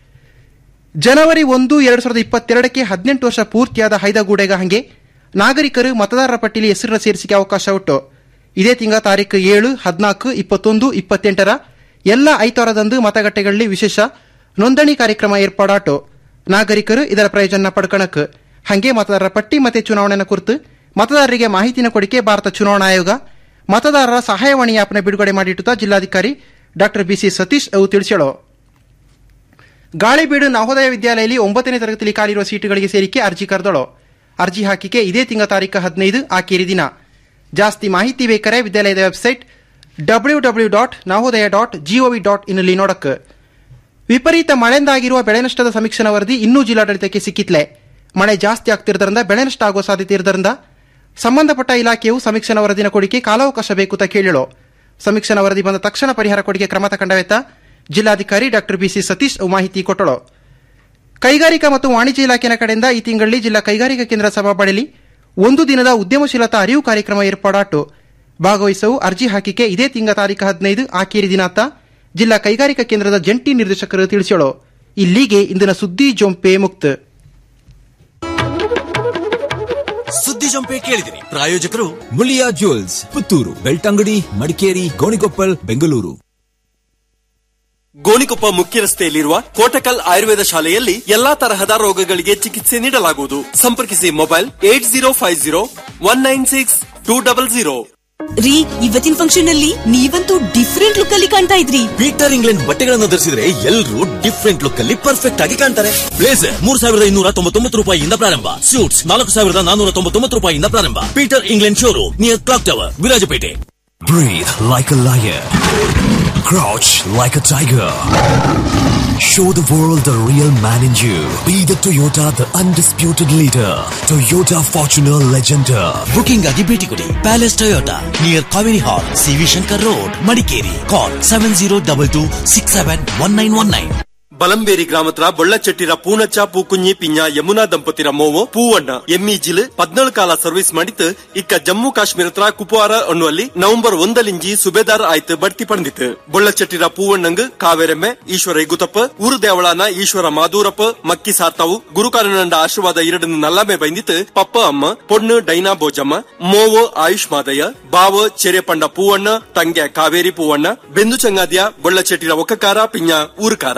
ಜನವರಿ ಒಂದು ಎರಡು ಸಾವಿರದ ಇಪ್ಪತ್ತೆರಡಕ್ಕೆ ಹದಿನೆಂಟು ವರ್ಷ ಪೂರ್ತಿಯಾದ ಹೈದಗೂಡೆಗ ಹಂಗೆ ನಾಗರಿಕರು ಮತದಾರರ ಪಟ್ಟಿಯಲ್ಲಿ ಹೆಸರನ್ನು ಸೇರಿಸಿಕೆ ಅವಕಾಶ ಉಂಟು ಇದೇ ತಿಂಗಳ ತಾರೀಕು ಏಳು ಹದಿನಾಲ್ಕು ಇಪ್ಪತ್ತೊಂದು ಇಪ್ಪತ್ತೆಂಟರ ಎಲ್ಲ ಐತಾರದಂದು ಮತಗಟ್ಟೆಗಳಲ್ಲಿ ವಿಶೇಷ ನೋಂದಣಿ ಕಾರ್ಯಕ್ರಮ ಏರ್ಪಾಡಾಟು ನಾಗರಿಕರು ಇದರ ಪ್ರಯೋಜನ ಪಡ್ಕಣಕ್ ಹಂಗೆ ಮತದಾರರ ಪಟ್ಟಿ ಮತ್ತೆ ಚುನಾವಣೆನ ಕುರಿತು ಮತದಾರರಿಗೆ ಮಾಹಿತಿನ ಕೊಡಿಕೆ ಭಾರತ ಚುನಾವಣಾ ಆಯೋಗ ಮತದಾರರ ಸಹಾಯವಾಣಿ ಆಪ್ನ ಬಿಡುಗಡೆ ಮಾಡಿಟ್ಟುತ್ತಾ ಜಿಲ್ಲಾಧಿಕಾರಿ ಡಾಕ್ಟರ್ ಬಿಸಿ ಸತೀಶ್ ಅವು ತಿಳಿಸಳು ಗಾಳಿಬೀಡು ನವೋದಯ ವಿದ್ಯಾಲಯದಲ್ಲಿ ಒಂಬತ್ತನೇ ತರಗತಿಯಲ್ಲಿ ಖಾಲಿರುವ ಸೀಟುಗಳಿಗೆ ಸೇರಿಕೆ ಅರ್ಜಿ ಕರೆದಳು ಅರ್ಜಿ ಹಾಕಿಕೆ ಇದೇ ತಿಂಗಳ ತಾರೀಕು ಹದಿನೈದು ಆಕೇರಿ ದಿನ ಜಾಸ್ತಿ ಮಾಹಿತಿ ಬೇಕಾರೆ ವಿದ್ಯಾಲಯದ website W W dot Navodaya dot G O V dot ಇನ್ನಲ್ಲಿ ನೋಡಕ್ ವಿಪರೀತ ಮಳೆಯಿಂದಾಗಿರುವ ಬೆಳೆ ನಷ್ಟದ ಸಮೀಕ್ಷೆನ ವರದಿ ಇನ್ನೂ ಜಿಲ್ಲಾಡಳಿತಕ್ಕೆ ಸಿಕ್ಕಿತ್ಲೆ ಮಳೆ ಜಾಸ್ತಿ ಆಗ್ತಿರೋದ್ರಿಂದ ಬೆಳೆ ನಷ್ಟ ಆಗುವ ಸಾಧ್ಯತೆ ಇರೋದ್ರಿಂದ ಸಂಬಂಧಪಟ್ಟ ಇಲಾಖೆಯು ಸಮೀಕ್ಷೆನ ವರದಿನ ಕೊಡಿಕೆ ಕಾಲಾವಕಾಶ ಬೇಕು ಅಂತ ಕೇಳಿಳು ಸಮೀಕ್ಷೆನ ವರದಿ ಬಂದ ತಕ್ಷಣ ಪರಿಹಾರ ಕೊಡಿಕೆ ಕ್ರಮ ತಗೊಂಡವೆತ್ತ ಜಿಲ್ಲಾಧಿಕಾರಿ ಡಾಕ್ಟರ್ ಬಿಸಿ ಸತೀಶ್ ಮಾಹಿತಿ ಕೊಟ್ಟಳು ಕೈಗಾರಿಕಾ ಮತ್ತು ವಾಣಿಜ್ಯ ಇಲಾಖೆಯ ಕಡೆಯಿಂದ ಈ ತಿಂಗಳಲ್ಲಿ ಜಿಲ್ಲಾ ಕೈಗಾರಿಕಾ ಕೇಂದ್ರ ಸಭಾಪಡಿಲಿ ಒಂದು ದಿನದ ಉದ್ಯಮಶೀಲತಾ ಅರಿವು ಕಾರ್ಯಕ್ರಮ ಏರ್ಪಾಡಾಟು ಭಾಗವಹಿಸವು ಅರ್ಜಿ ಹಾಕಿಕೆ ಇದೇ ತಿಂಗಳ ತಾರೀಕು ಹದಿನೈದು ಆಕೇರಿ ದಿನಾಂತ ಜಿಲ್ಲಾ ಕೈಗಾರಿಕಾ ಕೇಂದ್ರದ ಜಂಟಿ ನಿರ್ದೇಶಕರು ತಿಳಿಸಳು ಇಲ್ಲಿಗೆ ಇಂದಿನ ಸುದ್ದಿ ಜೊಂಪೆ ಮುಕ್ತ ಸುದ್ದಿ ಜಂಪೆ ಕೇಳಿದಿರಿ ಪ್ರಾಯೋಜಕರು ಮುಳಿಯಾ ಜ್ಯುವೆಲ್ಸ್ ಪುತ್ತೂರು ಬೆಳ್ತಂಗಡಿ ಮಡಿಕೇರಿ ಗೋಣಿಕೊಪ್ಪಲ್ ಬೆಂಗಳೂರು ಗೋಣಿಕೊಪ್ಪ ಮುಖ್ಯ ರಸ್ತೆಯಲ್ಲಿರುವ ಕೋಟಕಲ್ ಆಯುರ್ವೇದ ಶಾಲೆಯಲ್ಲಿ ಎಲ್ಲಾ ತರಹದ ರೋಗಗಳಿಗೆ ಚಿಕಿತ್ಸೆ ನೀಡಲಾಗುವುದು ಸಂಪರ್ಕಿಸಿ mobile eight zero five zero one nine six two double zero ರೀ ಇವತ್ತಿನ ಫಂಕ್ಷನ್ ಅಲ್ಲಿ ನೀವಂತೂ ಡಿಫ್ರೆಂಟ್ ಲುಕ್ ಅಲ್ಲಿ ಕಾಣ್ತಾ ಇದ್ರಿ ಪೀಟರ್ ಇಂಗ್ಲೆಂಡ್ ಬಟ್ಟೆಗಳನ್ನು ಧರಿಸಿದ್ರೆ ಎಲ್ಲರೂ ಡಿಫ್ರೆಂಟ್ ಲುಕ್ ಅಲ್ಲಿ ಪರ್ಫೆಕ್ಟ್ ಆಗಿ ಕಾಣ್ತಾರೆ ಬ್ಲೇಸರ್ ಮೂರ್ ಸಾವಿರದ ಇನ್ನೂರ ತೊಂಬತ್ತೊಂಬತ್ತು ರೂಪಾಯಿಯಿಂದ ಪ್ರಾರಂಭ ಸೂಟ್ಸ್ ನಾಲ್ಕು ಸಾವಿರದ ನಾನೂರ ತೊಂಬತ್ತೊಂಬತ್ತು ರೂಪಾಯಿಯಿಂದ ಪ್ರಾರಂಭ Peter England showroom near clock tower Virajpet Breathe like a lion. Crouch like a tiger. Show the world the real man in you. Be the Toyota, the undisputed leader. Toyota Fortuner Legender. Booking ಆಗಿ ಭೇಟಿ ಕೊಡಿ palace Toyota near Kaveri hall C V Shankar road Madikeri call seven zero double two six seven one nine one nine Balamberi ಗ್ರಾಮತ್ರ ಬೊಳ್ಳಚೆಟ್ಟಿರ ಪೂನಚ್ಚ ಪೂಕುഞ്ഞി ಪಿಂಜ ಯಮುನಾ ದಂಪತಿರ ಮೋವು ಪೂವಣ್ಣ ಎಮ್ಮಿ ಜಿಲ್ ಪದ್ನಾಳು ಕಾಲ service ಮಾಡಿತ್ತು ಇಕ್ಕ ಜಮ್ಮು ಕಾಶ್ಮೀರತ್ರ ಕುಪ್ವಾರ ಅನ್ನುವಲ್ಲಿ ನವೆಂಬರ್ ಒಂದಲಿಂಜಿ ಸುಬೇದಾರ್ ಆಯ್ತು ಬಡ್ತಿ ಪಡೆದಿತ್ತು ಬೊಳ್ಳಚೆಟ್ಟಿರ ಪೂವಣ್ಣಂಗ್ ಕಾವೇರೆಮ್ಮೆ ಈಶ್ವರ ಇಗುತಪ್ಪ ಊರು ದೇವಳಾನ ಈಶ್ವರ ಮಾದೂರಪ್ಪ ಮಕ್ಕಿ ಸಾರ್ತಾವು ಗುರುಕಾರನಂಡ ಆಶೀರ್ವಾದ ಎರಡನ್ನು ನಲ್ಲಮೆ ಬೈಂದಿತ್ತು ಪಪ್ಪ ಅಮ್ಮ ಪೊಣ್ಣು ಡೈನಾ ಬೋಜಮ್ಮ ಮೋವು ಆಯುಷ್ ಮಾದಯ್ಯ ಬಾವ ಚೆರೆಪಂಡ ಪೂವಣ್ಣ ತಂಗೆ ಕಾವೇರಿ ಪೂವಣ್ಣ ಬೆಂದು ಚಂಗಾದಿಯ ಬೊಳ್ಳಚೆಟ್ಟಿರ ಒಕ್ಕಕಾರ ಪಿಂಜ ಊರುಕಾರ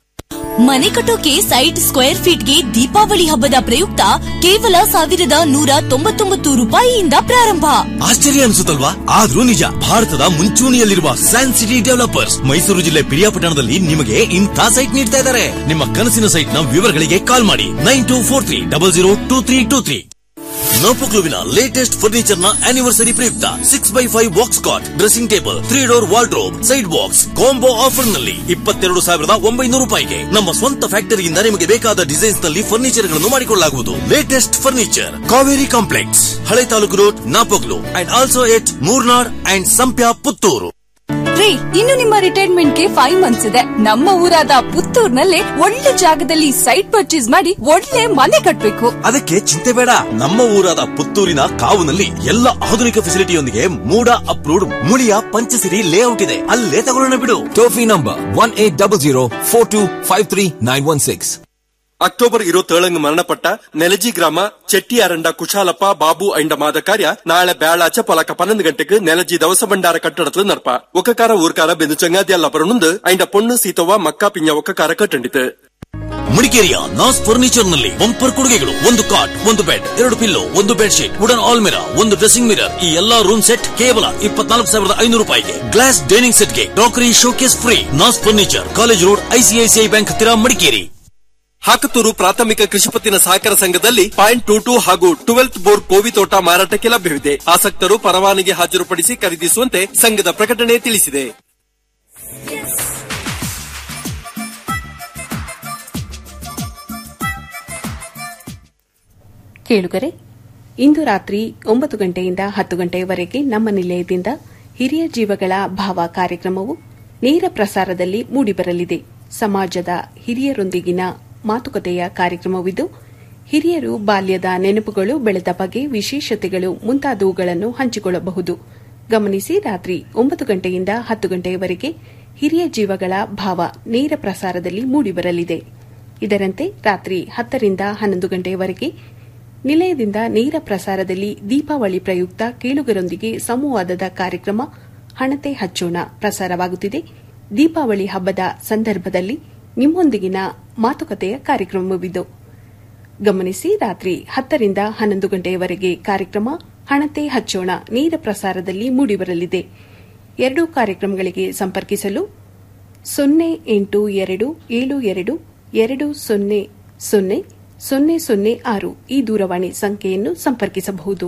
ಮನೆ ಕಟ್ಟೋಕೆ ಸೈಟ್ ಸ್ಕ್ವೇರ್ ಫೀಟ್ಗೆ ದೀಪಾವಳಿ ಹಬ್ಬದ ಪ್ರಯುಕ್ತ ಕೇವಲ ಸಾವಿರದ ನೂರ ತೊಂಬತ್ತೊಂಬತ್ತು ರೂಪಾಯಿಯಿಂದ ಪ್ರಾರಂಭ ಆಶ್ಚರ್ಯ ಅನ್ಸುತ್ತಲ್ವಾ ಆದ್ರೂ ನಿಜ ಭಾರತದ ಮುಂಚೂಣಿಯಲ್ಲಿರುವ ಸೈನ್ಸ್ ಸಿಟಿ ಡೆವಲಪರ್ಸ್ ಮೈಸೂರು ಜಿಲ್ಲೆ ಪಿರಿಯಾಪಟ್ಟಣದಲ್ಲಿ ನಿಮಗೆ ಇಂಥ ಸೈಟ್ ನೀಡ್ತಾ ಇದ್ದಾರೆ ನಿಮ್ಮ ಕನಸಿನ ಸೈಟ್ ನ ವಿವರಗಳಿಗೆ ಕಾಲ್ ಮಾಡಿ nine two four three double zero two three two three ನೋಪುಕ್ಲುವಿನ ಲೇಟೆಸ್ಟ್ ಫರ್ನಿಚರ್ ನ ಆನಿವರ್ಸರಿ ಪ್ರಯುಕ್ತ six by five box cot dressing table three door wardrobe side box combo offer ನಲ್ಲಿ ಇಪ್ಪತ್ತೆರಡು ಸಾವಿರದ ಒಂಬೈನೂರು ರೂಪಾಯಿಗೆ ನಮ್ಮ ಸ್ವಂತ ಫ್ಯಾಕ್ಟರಿಯಿಂದ ನಿಮಗೆ ಬೇಕಾದ ಡಿಸೈನ್ಸ್ ನಲ್ಲಿ ಫರ್ನಿಚರ್ ಗಳನ್ನು ಮಾಡಿಕೊಳ್ಳಲಾಗುವುದು ಲೇಟೆಸ್ಟ್ ಫರ್ನಿಚರ್ ಕಾವೇರಿ ಕಾಂಪ್ಲೆಕ್ಸ್ ಹಳೆ ತಾಲೂಕು road Napoklu and also at Murnad and Sampya Puttur ರೀ ಇನ್ನು ನಿಮ್ಮ ರಿಟೈರ್ಮೆಂಟ್ ಗೆ ಫೈವ್ ಮಂತ್ಸ್ ಇದೆ ನಮ್ಮ ಊರಾದ ಪುತ್ತೂರ್ನಲ್ಲೇ ಒಳ್ಳೆ ಜಾಗದಲ್ಲಿ ಸೈಟ್ ಪರ್ಚೇಸ್ ಮಾಡಿ ಒಳ್ಳೆ ಮನೆ ಕಟ್ಬೇಕು ಅದಕ್ಕೆ ಚಿಂತೆ ಬೇಡ ನಮ್ಮ ಊರಾದ ಪುತ್ತೂರಿನ ಕಾವುನಲ್ಲಿ ಎಲ್ಲ ಆಧುನಿಕ ಫೆಸಿಲಿಟಿಯೊಂದಿಗೆ ಮೂಡ ಅಪ್ರೂವ್ಡ್ ಮುಳಿಯ ಪಂಚಸಿರಿ ಲೇಔಟ್ ಇದೆ ಅಲ್ಲೇ ತಗೊಳ್ಳೋಣ ಬಿಡು toll free number one eight double zero four two five three nine one six October ഇരുപത്തേഴങ്ങ് മരണപ്പെട്ട നെലജി ഗ്രാമ ചെട്ടിയാരണ്ട കുശാലപ്പ ബാബു ಐಂಡ ಮಾದ ಕಾರ್ಯ ನಾಳೆ ಬ್ಯಾಳಾಚ ಪಲಕ ಪನ್ನೊಂದು ಗಂಟೆಗೆ ನೆಲಜಿ ದವಸ ಭಂಡಾರ ಕಟ್ಟಡത്തിൽ ನಡ್ಪ ಒಕ್ಕಕಾರ ಊರ್ಕಾರ ಬೆಂದು ಚಂಗಾದಿ ಅಲ್ಲ ಬರನುಂದು ಐಂಡ ಪೊಣ್ಣು ಸೀತವ್ವ ಮಕ್ಕ ಪಿಂಜ ಒಕ್ಕಕಾರ ಕಟ್ಟಂಡಿತು ಮುಡಿಕೇರಿಯ ನಾಸ್ ಫರ್ನಿಚರ್ ನಲ್ಲಿ ಬಂಪರ್ ಕೊಡುಗೆಗಳು ಒಂದು ಕಾಟ್ ಒಂದು ಬೆಡ್ ಎರಡು ಪಿಲ್ಲೋ ಒಂದು bed sheet wooden wall mirror ಒಂದು ಡ್ರೆಸ್ಸಿಂಗ್ ಮಿರರ್ ಈ ಎಲ್ಲಾ ರೂಮ್ ಸೆಟ್ ಕೇವಲ ಇಪ್ಪತ್ನಾಲ್ಕು ಸಾವಿರದ ಐನೂರು ರೂಪಾಯಿಗೆ ಗ್ಲಾಸ್ ಡೈನಿಂಗ್ ಸೆಟ್ಗೆ crockery showcase free Naz furniture college road ICICI bank ಹತ್ತಿರ ಮಡಿಕೇರಿ ಹಾಕತೂರು ಪ್ರಾಥಮಿಕ ಕೃಷಿ ಪತ್ತಿನ ಸಹಕಾರ ಸಂಘದಲ್ಲಿ ಪಾಯಿಂಟ್ ಟೂ ಟೂ ಹಾಗೂ ಟ್ವೆಲ್ತ್ ಬೋರ್ ಕೋವಿ ತೋಟ ಮಾರಾಟಕ್ಕೆ ಲಭ್ಯವಿದೆ ಆಸಕ್ತರು ಪರವಾನಗಿ ಹಾಜರುಪಡಿಸಿ ಖರೀದಿಸುವಂತೆ ಸಂಘದ ಪ್ರಕಟಣೆ ತಿಳಿಸಿದೆ ಕೇಳುಗರೆ ಇಂದು ರಾತ್ರಿ ಒಂಬತ್ತು ಗಂಟೆಯಿಂದ ಹತ್ತು ಗಂಟೆಯವರೆಗೆ ನಮ್ಮ ನಿಲಯದಿಂದ ಹಿರಿಯ ಜೀವಗಳ ಭಾವ ಕಾರ್ಯಕ್ರಮವು ನೇರ ಪ್ರಸಾರದಲ್ಲಿ ಮೂಡಿಬರಲಿದೆ ಸಮಾಜದ ಹಿರಿಯರೊಂದಿಗಿನ ಮಾತುಕತೆಯ ಕಾರ್ಯಕ್ರಮವಿದ್ದು ಹಿರಿಯರು ಬಾಲ್ಯದ ನೆನಪುಗಳು ಬೆಳೆದ ಬಗೆ ವಿಶೇಷತೆಗಳು ಮುಂತಾದವುಗಳನ್ನು ಹಂಚಿಕೊಳ್ಳಬಹುದು ಗಮನಿಸಿ ರಾತ್ರಿ ಒಂಬತ್ತು ಗಂಟೆಯಿಂದ ಹತ್ತು ಗಂಟೆಯವರೆಗೆ ಹಿರಿಯ ಜೀವಗಳ ಭಾವ ನೇರ ಪ್ರಸಾರದಲ್ಲಿ ಮೂಡಿಬರಲಿದೆ ಇದರಂತೆ ರಾತ್ರಿ ಹತ್ತರಿಂದ ಹನ್ನೊಂದು ಗಂಟೆಯವರೆಗೆ ನಿಲಯದಿಂದ ನೇರ ಪ್ರಸಾರದಲ್ಲಿ ದೀಪಾವಳಿ ಪ್ರಯುಕ್ತ ಕೇಳುಗರೊಂದಿಗೆ ಸಂವಾದದ ಕಾರ್ಯಕ್ರಮ ಹಣತೆ ಹಚ್ಚೋಣ ಪ್ರಸಾರವಾಗುತ್ತಿದೆ ದೀಪಾವಳಿ ಹಬ್ಬದ ಸಂದರ್ಭದಲ್ಲಿ ನಿಮ್ಮೊಂದಿಗಿನ ಮಾತುಕತೆಯ ಕಾರ್ಯಕ್ರಮವಿದು ಗಮನಿಸಿ ರಾತ್ರಿ ಹತ್ತರಿಂದ ಹನ್ನೊಂದು ಗಂಟೆಯವರೆಗೆ ಕಾರ್ಯಕ್ರಮ ಹಣತೆ ಹಚ್ಚೋಣ ನೇರ ಪ್ರಸಾರದಲ್ಲಿ ಮೂಡಿಬರಲಿದೆ ಎರಡೂ ಕಾರ್ಯಕ್ರಮಗಳಿಗೆ ಸಂಪರ್ಕಿಸಲು ಸೊನ್ನೆ ಎಂಟು ಎರಡು ಏಳು ಎರಡು ಎರಡು ಸೊನ್ನೆ ಸೊನ್ನೆ ಸೊನ್ನೆ ಸೊನ್ನೆ ಆರು ಈ ದೂರವಾಣಿ ಸಂಖ್ಯೆಯನ್ನು ಸಂಪರ್ಕಿಸಬಹುದು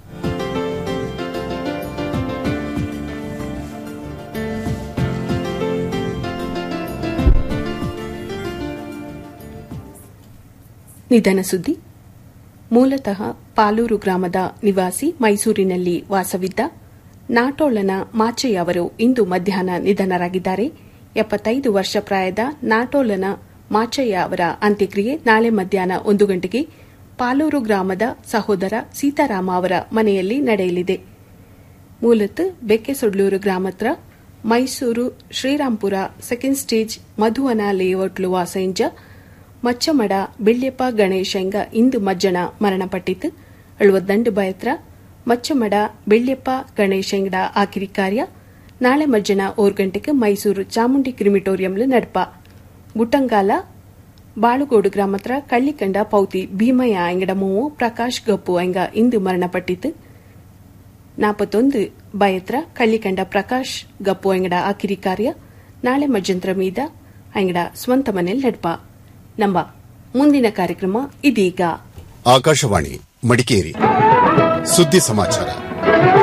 ನಿಧನ ಸುದ್ದಿ ಮೂಲತಃ ಪಾಲೂರು ಗ್ರಾಮದ ನಿವಾಸಿ ಮೈಸೂರಿನಲ್ಲಿ ವಾಸವಿದ್ದ ನಾಟೋಳನ ಮಾಚಯ್ಯ ಅವರು ಇಂದು ಮಧ್ಯಾಹ್ನ ನಿಧನರಾಗಿದ್ದಾರೆ ಎಪ್ಪತ್ತೈದು ವರ್ಷ ಪ್ರಾಯದ ನಾಟೋಲನ ಮಾಚಯ್ಯ ಅವರ ಅಂತ್ಯಕ್ರಿಯೆ ನಾಳೆ ಮಧ್ಯಾಹ್ನ ಒಂದು ಗಂಟೆಗೆ ಪಾಲೂರು ಗ್ರಾಮದ ಸಹೋದರ ಸೀತಾರಾಮ ಅವರ ಮನೆಯಲ್ಲಿ ನಡೆಯಲಿದೆ ಮೂಲತಃ ಬೆಕ್ಕೆಸೊಡ್ಲೂರು ಗ್ರಾಮತ್ರ ಮೈಸೂರು ಶ್ರೀರಾಂಪುರ ಸೆಕೆಂಡ್ ಸ್ಟೇಜ್ ಮಧುವನ ಲೇಔಟ್ಲು ವಾಸೈಂಜ ಮಚ್ಚಮಡ ಬೆಳ್ಯಪ್ಪ ಗಣೇಶಂಗ ಇಂದು ಮಜ್ಜನ ಮರಣಪಟ್ಟಿತು ಅಳುವದಂಡು ಬಯತ್ರ ಮಚ್ಚಮಡ ಬೆಳ್ಯಪ್ಪ ಗಣೇಶಂಗಡ ಆಕಿರಿ ಕಾರ್ಯ ನಾಳೆ ಮಜ್ಜನ ಓರ್ ಗಂಟೆಗೆ ಮೈಸೂರು ಚಾಮುಂಡಿ ಕ್ರಿಮಿಟೋರಿಯಂಲು ನಡ್ಪ ಗುಟ್ಟಂಗಾಲ ಬಾಳುಗೋಡು ಗ್ರಾಮತ್ರ ಕಳ್ಳಿಕಂಡ ಪೌತಿ ಭೀಮಯ್ಯ ಅಂಗಡ ಮೂವು ಪ್ರಕಾಶ್ ಗಪ್ಪು ಅಂಗ ಇಂದು ಮರಣಪಟ್ಟಿತು ನಾಪತ್ತೊಂದು ಬಯತ್ರ ಕಳ್ಳಿಕಂಡ ಪ್ರಕಾಶ್ ಗಪ್ಪು ಅಂಗಡ ಆಕಿರಿ ಕಾರ್ಯ ನಾಳೆ ಮಜ್ಜಂತ್ರ ಮೀದ ಅಂಗಡ ಸ್ವಂತ ಮನೆಯಲ್ಲಿ ನಡ್ಪ ನಂಬ ಮುಂದಿನ ಕಾರ್ಯಕ್ರಮ ಇದೀಗ ಆಕಾಶವಾಣಿ ಮಡಿಕೇರಿ ಸುದ್ದಿ ಸಮಾಚಾರ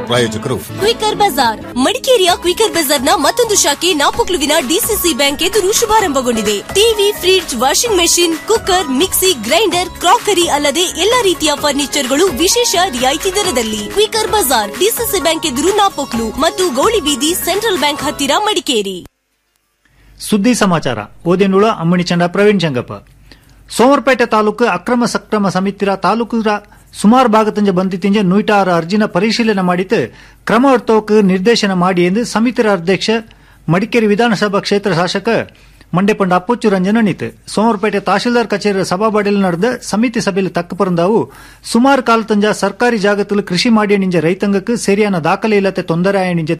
ಪ್ರಾಯೋಜಕರು ಕ್ವಿಕರ್ ಬಜಾರ್ ಮಡಿಕೇರಿಯ ಕ್ವಿಕರ್ ಬಜಾರ್ನ ಮತ್ತೊಂದು ಶಾಖೆ ನಾಪೊಕ್ಲುವಿನ ಡಿಸಿಸಿ ಬ್ಯಾಂಕ್ ಎದುರು ಶುಭಾರಂಭಗೊಂಡಿದೆ TV fridge washing machine cooker mixie grinder crockery ಅಲ್ಲದೆ ಎಲ್ಲಾ ರೀತಿಯ ಫರ್ನಿಚರ್ಗಳು ವಿಶೇಷ ರಿಯಾಯಿತಿ ದರದಲ್ಲಿ ಕ್ವಿಕರ್ ಬಜಾರ್ ಡಿಸಿಸಿ ಬ್ಯಾಂಕ್ ಎದುರು ನಾಪೊಕ್ಲು ಮತ್ತು ಗೌಳಿಬೀದಿ ಸೆಂಟ್ರಲ್ ಬ್ಯಾಂಕ್ ಹತ್ತಿರ ಮಡಿಕೇರಿ ಸುದ್ದಿ ಸಮಾಚಾರ ಓದಿನುಳ ಅಮ್ಮಣಿಚಂಡ ಪ್ರವೀಣ್ ಚಂಗಪ್ಪ ಸೋಮರ್ಪೇಟೆ ತಾಲೂಕು ಅಕ್ರಮ ಸಕ್ರಮ ಸಮಿತಿರ ತಾಲೂಕುರ ಸುಮಾರು ಭಾಗತಂಜ ಬಂದಿತ್ತಿಂಜ ನೂಟಾರು ಅರ್ಜಿನ ಪರಿಶೀಲನೆ ಮಾಡಿತು ಕ್ರಮ ಹೊರ್ತೋಕ್ ನಿರ್ದೇಶನ ಮಾಡಿ ಎಂದು ಸಮಿತಿರ ಅಧ್ಯಕ್ಷ ಮಡಿಕೇರಿ ವಿಧಾನಸಭಾ ಕ್ಷೇತ್ರ ಶಾಸಕ ಮಂಡೆಪಂಡ ಅಪ್ಪುಚ್ಚು ರಂಜನ್ ಅಣಿತು ಸೋಮವಾರಪೇಟೆ ತಹಶೀಲ್ದಾರ್ ಕಚೇರಿ ಸಭಾಬಾಡಿಯಲ್ಲಿ ನಡೆದ ಸಮಿತಿ ಸಭೆಯಲ್ಲಿ ತಕ್ಕ ಪರಂದಾವು ಸುಮಾರು ಕಾಲತಂಜ ಸರ್ಕಾರಿ ಜಾಗದಲ್ಲಿ ಕೃಷಿ ಮಾಡಿ ನಿಂಜ ರೈತಾಂಗಕ್ಕೆ ಸರಿಯಾನ ದಾಖಲೆ ಇಲ್ಲತೆ ತೊಂದರೆ ಆಯ ನಿಂಜ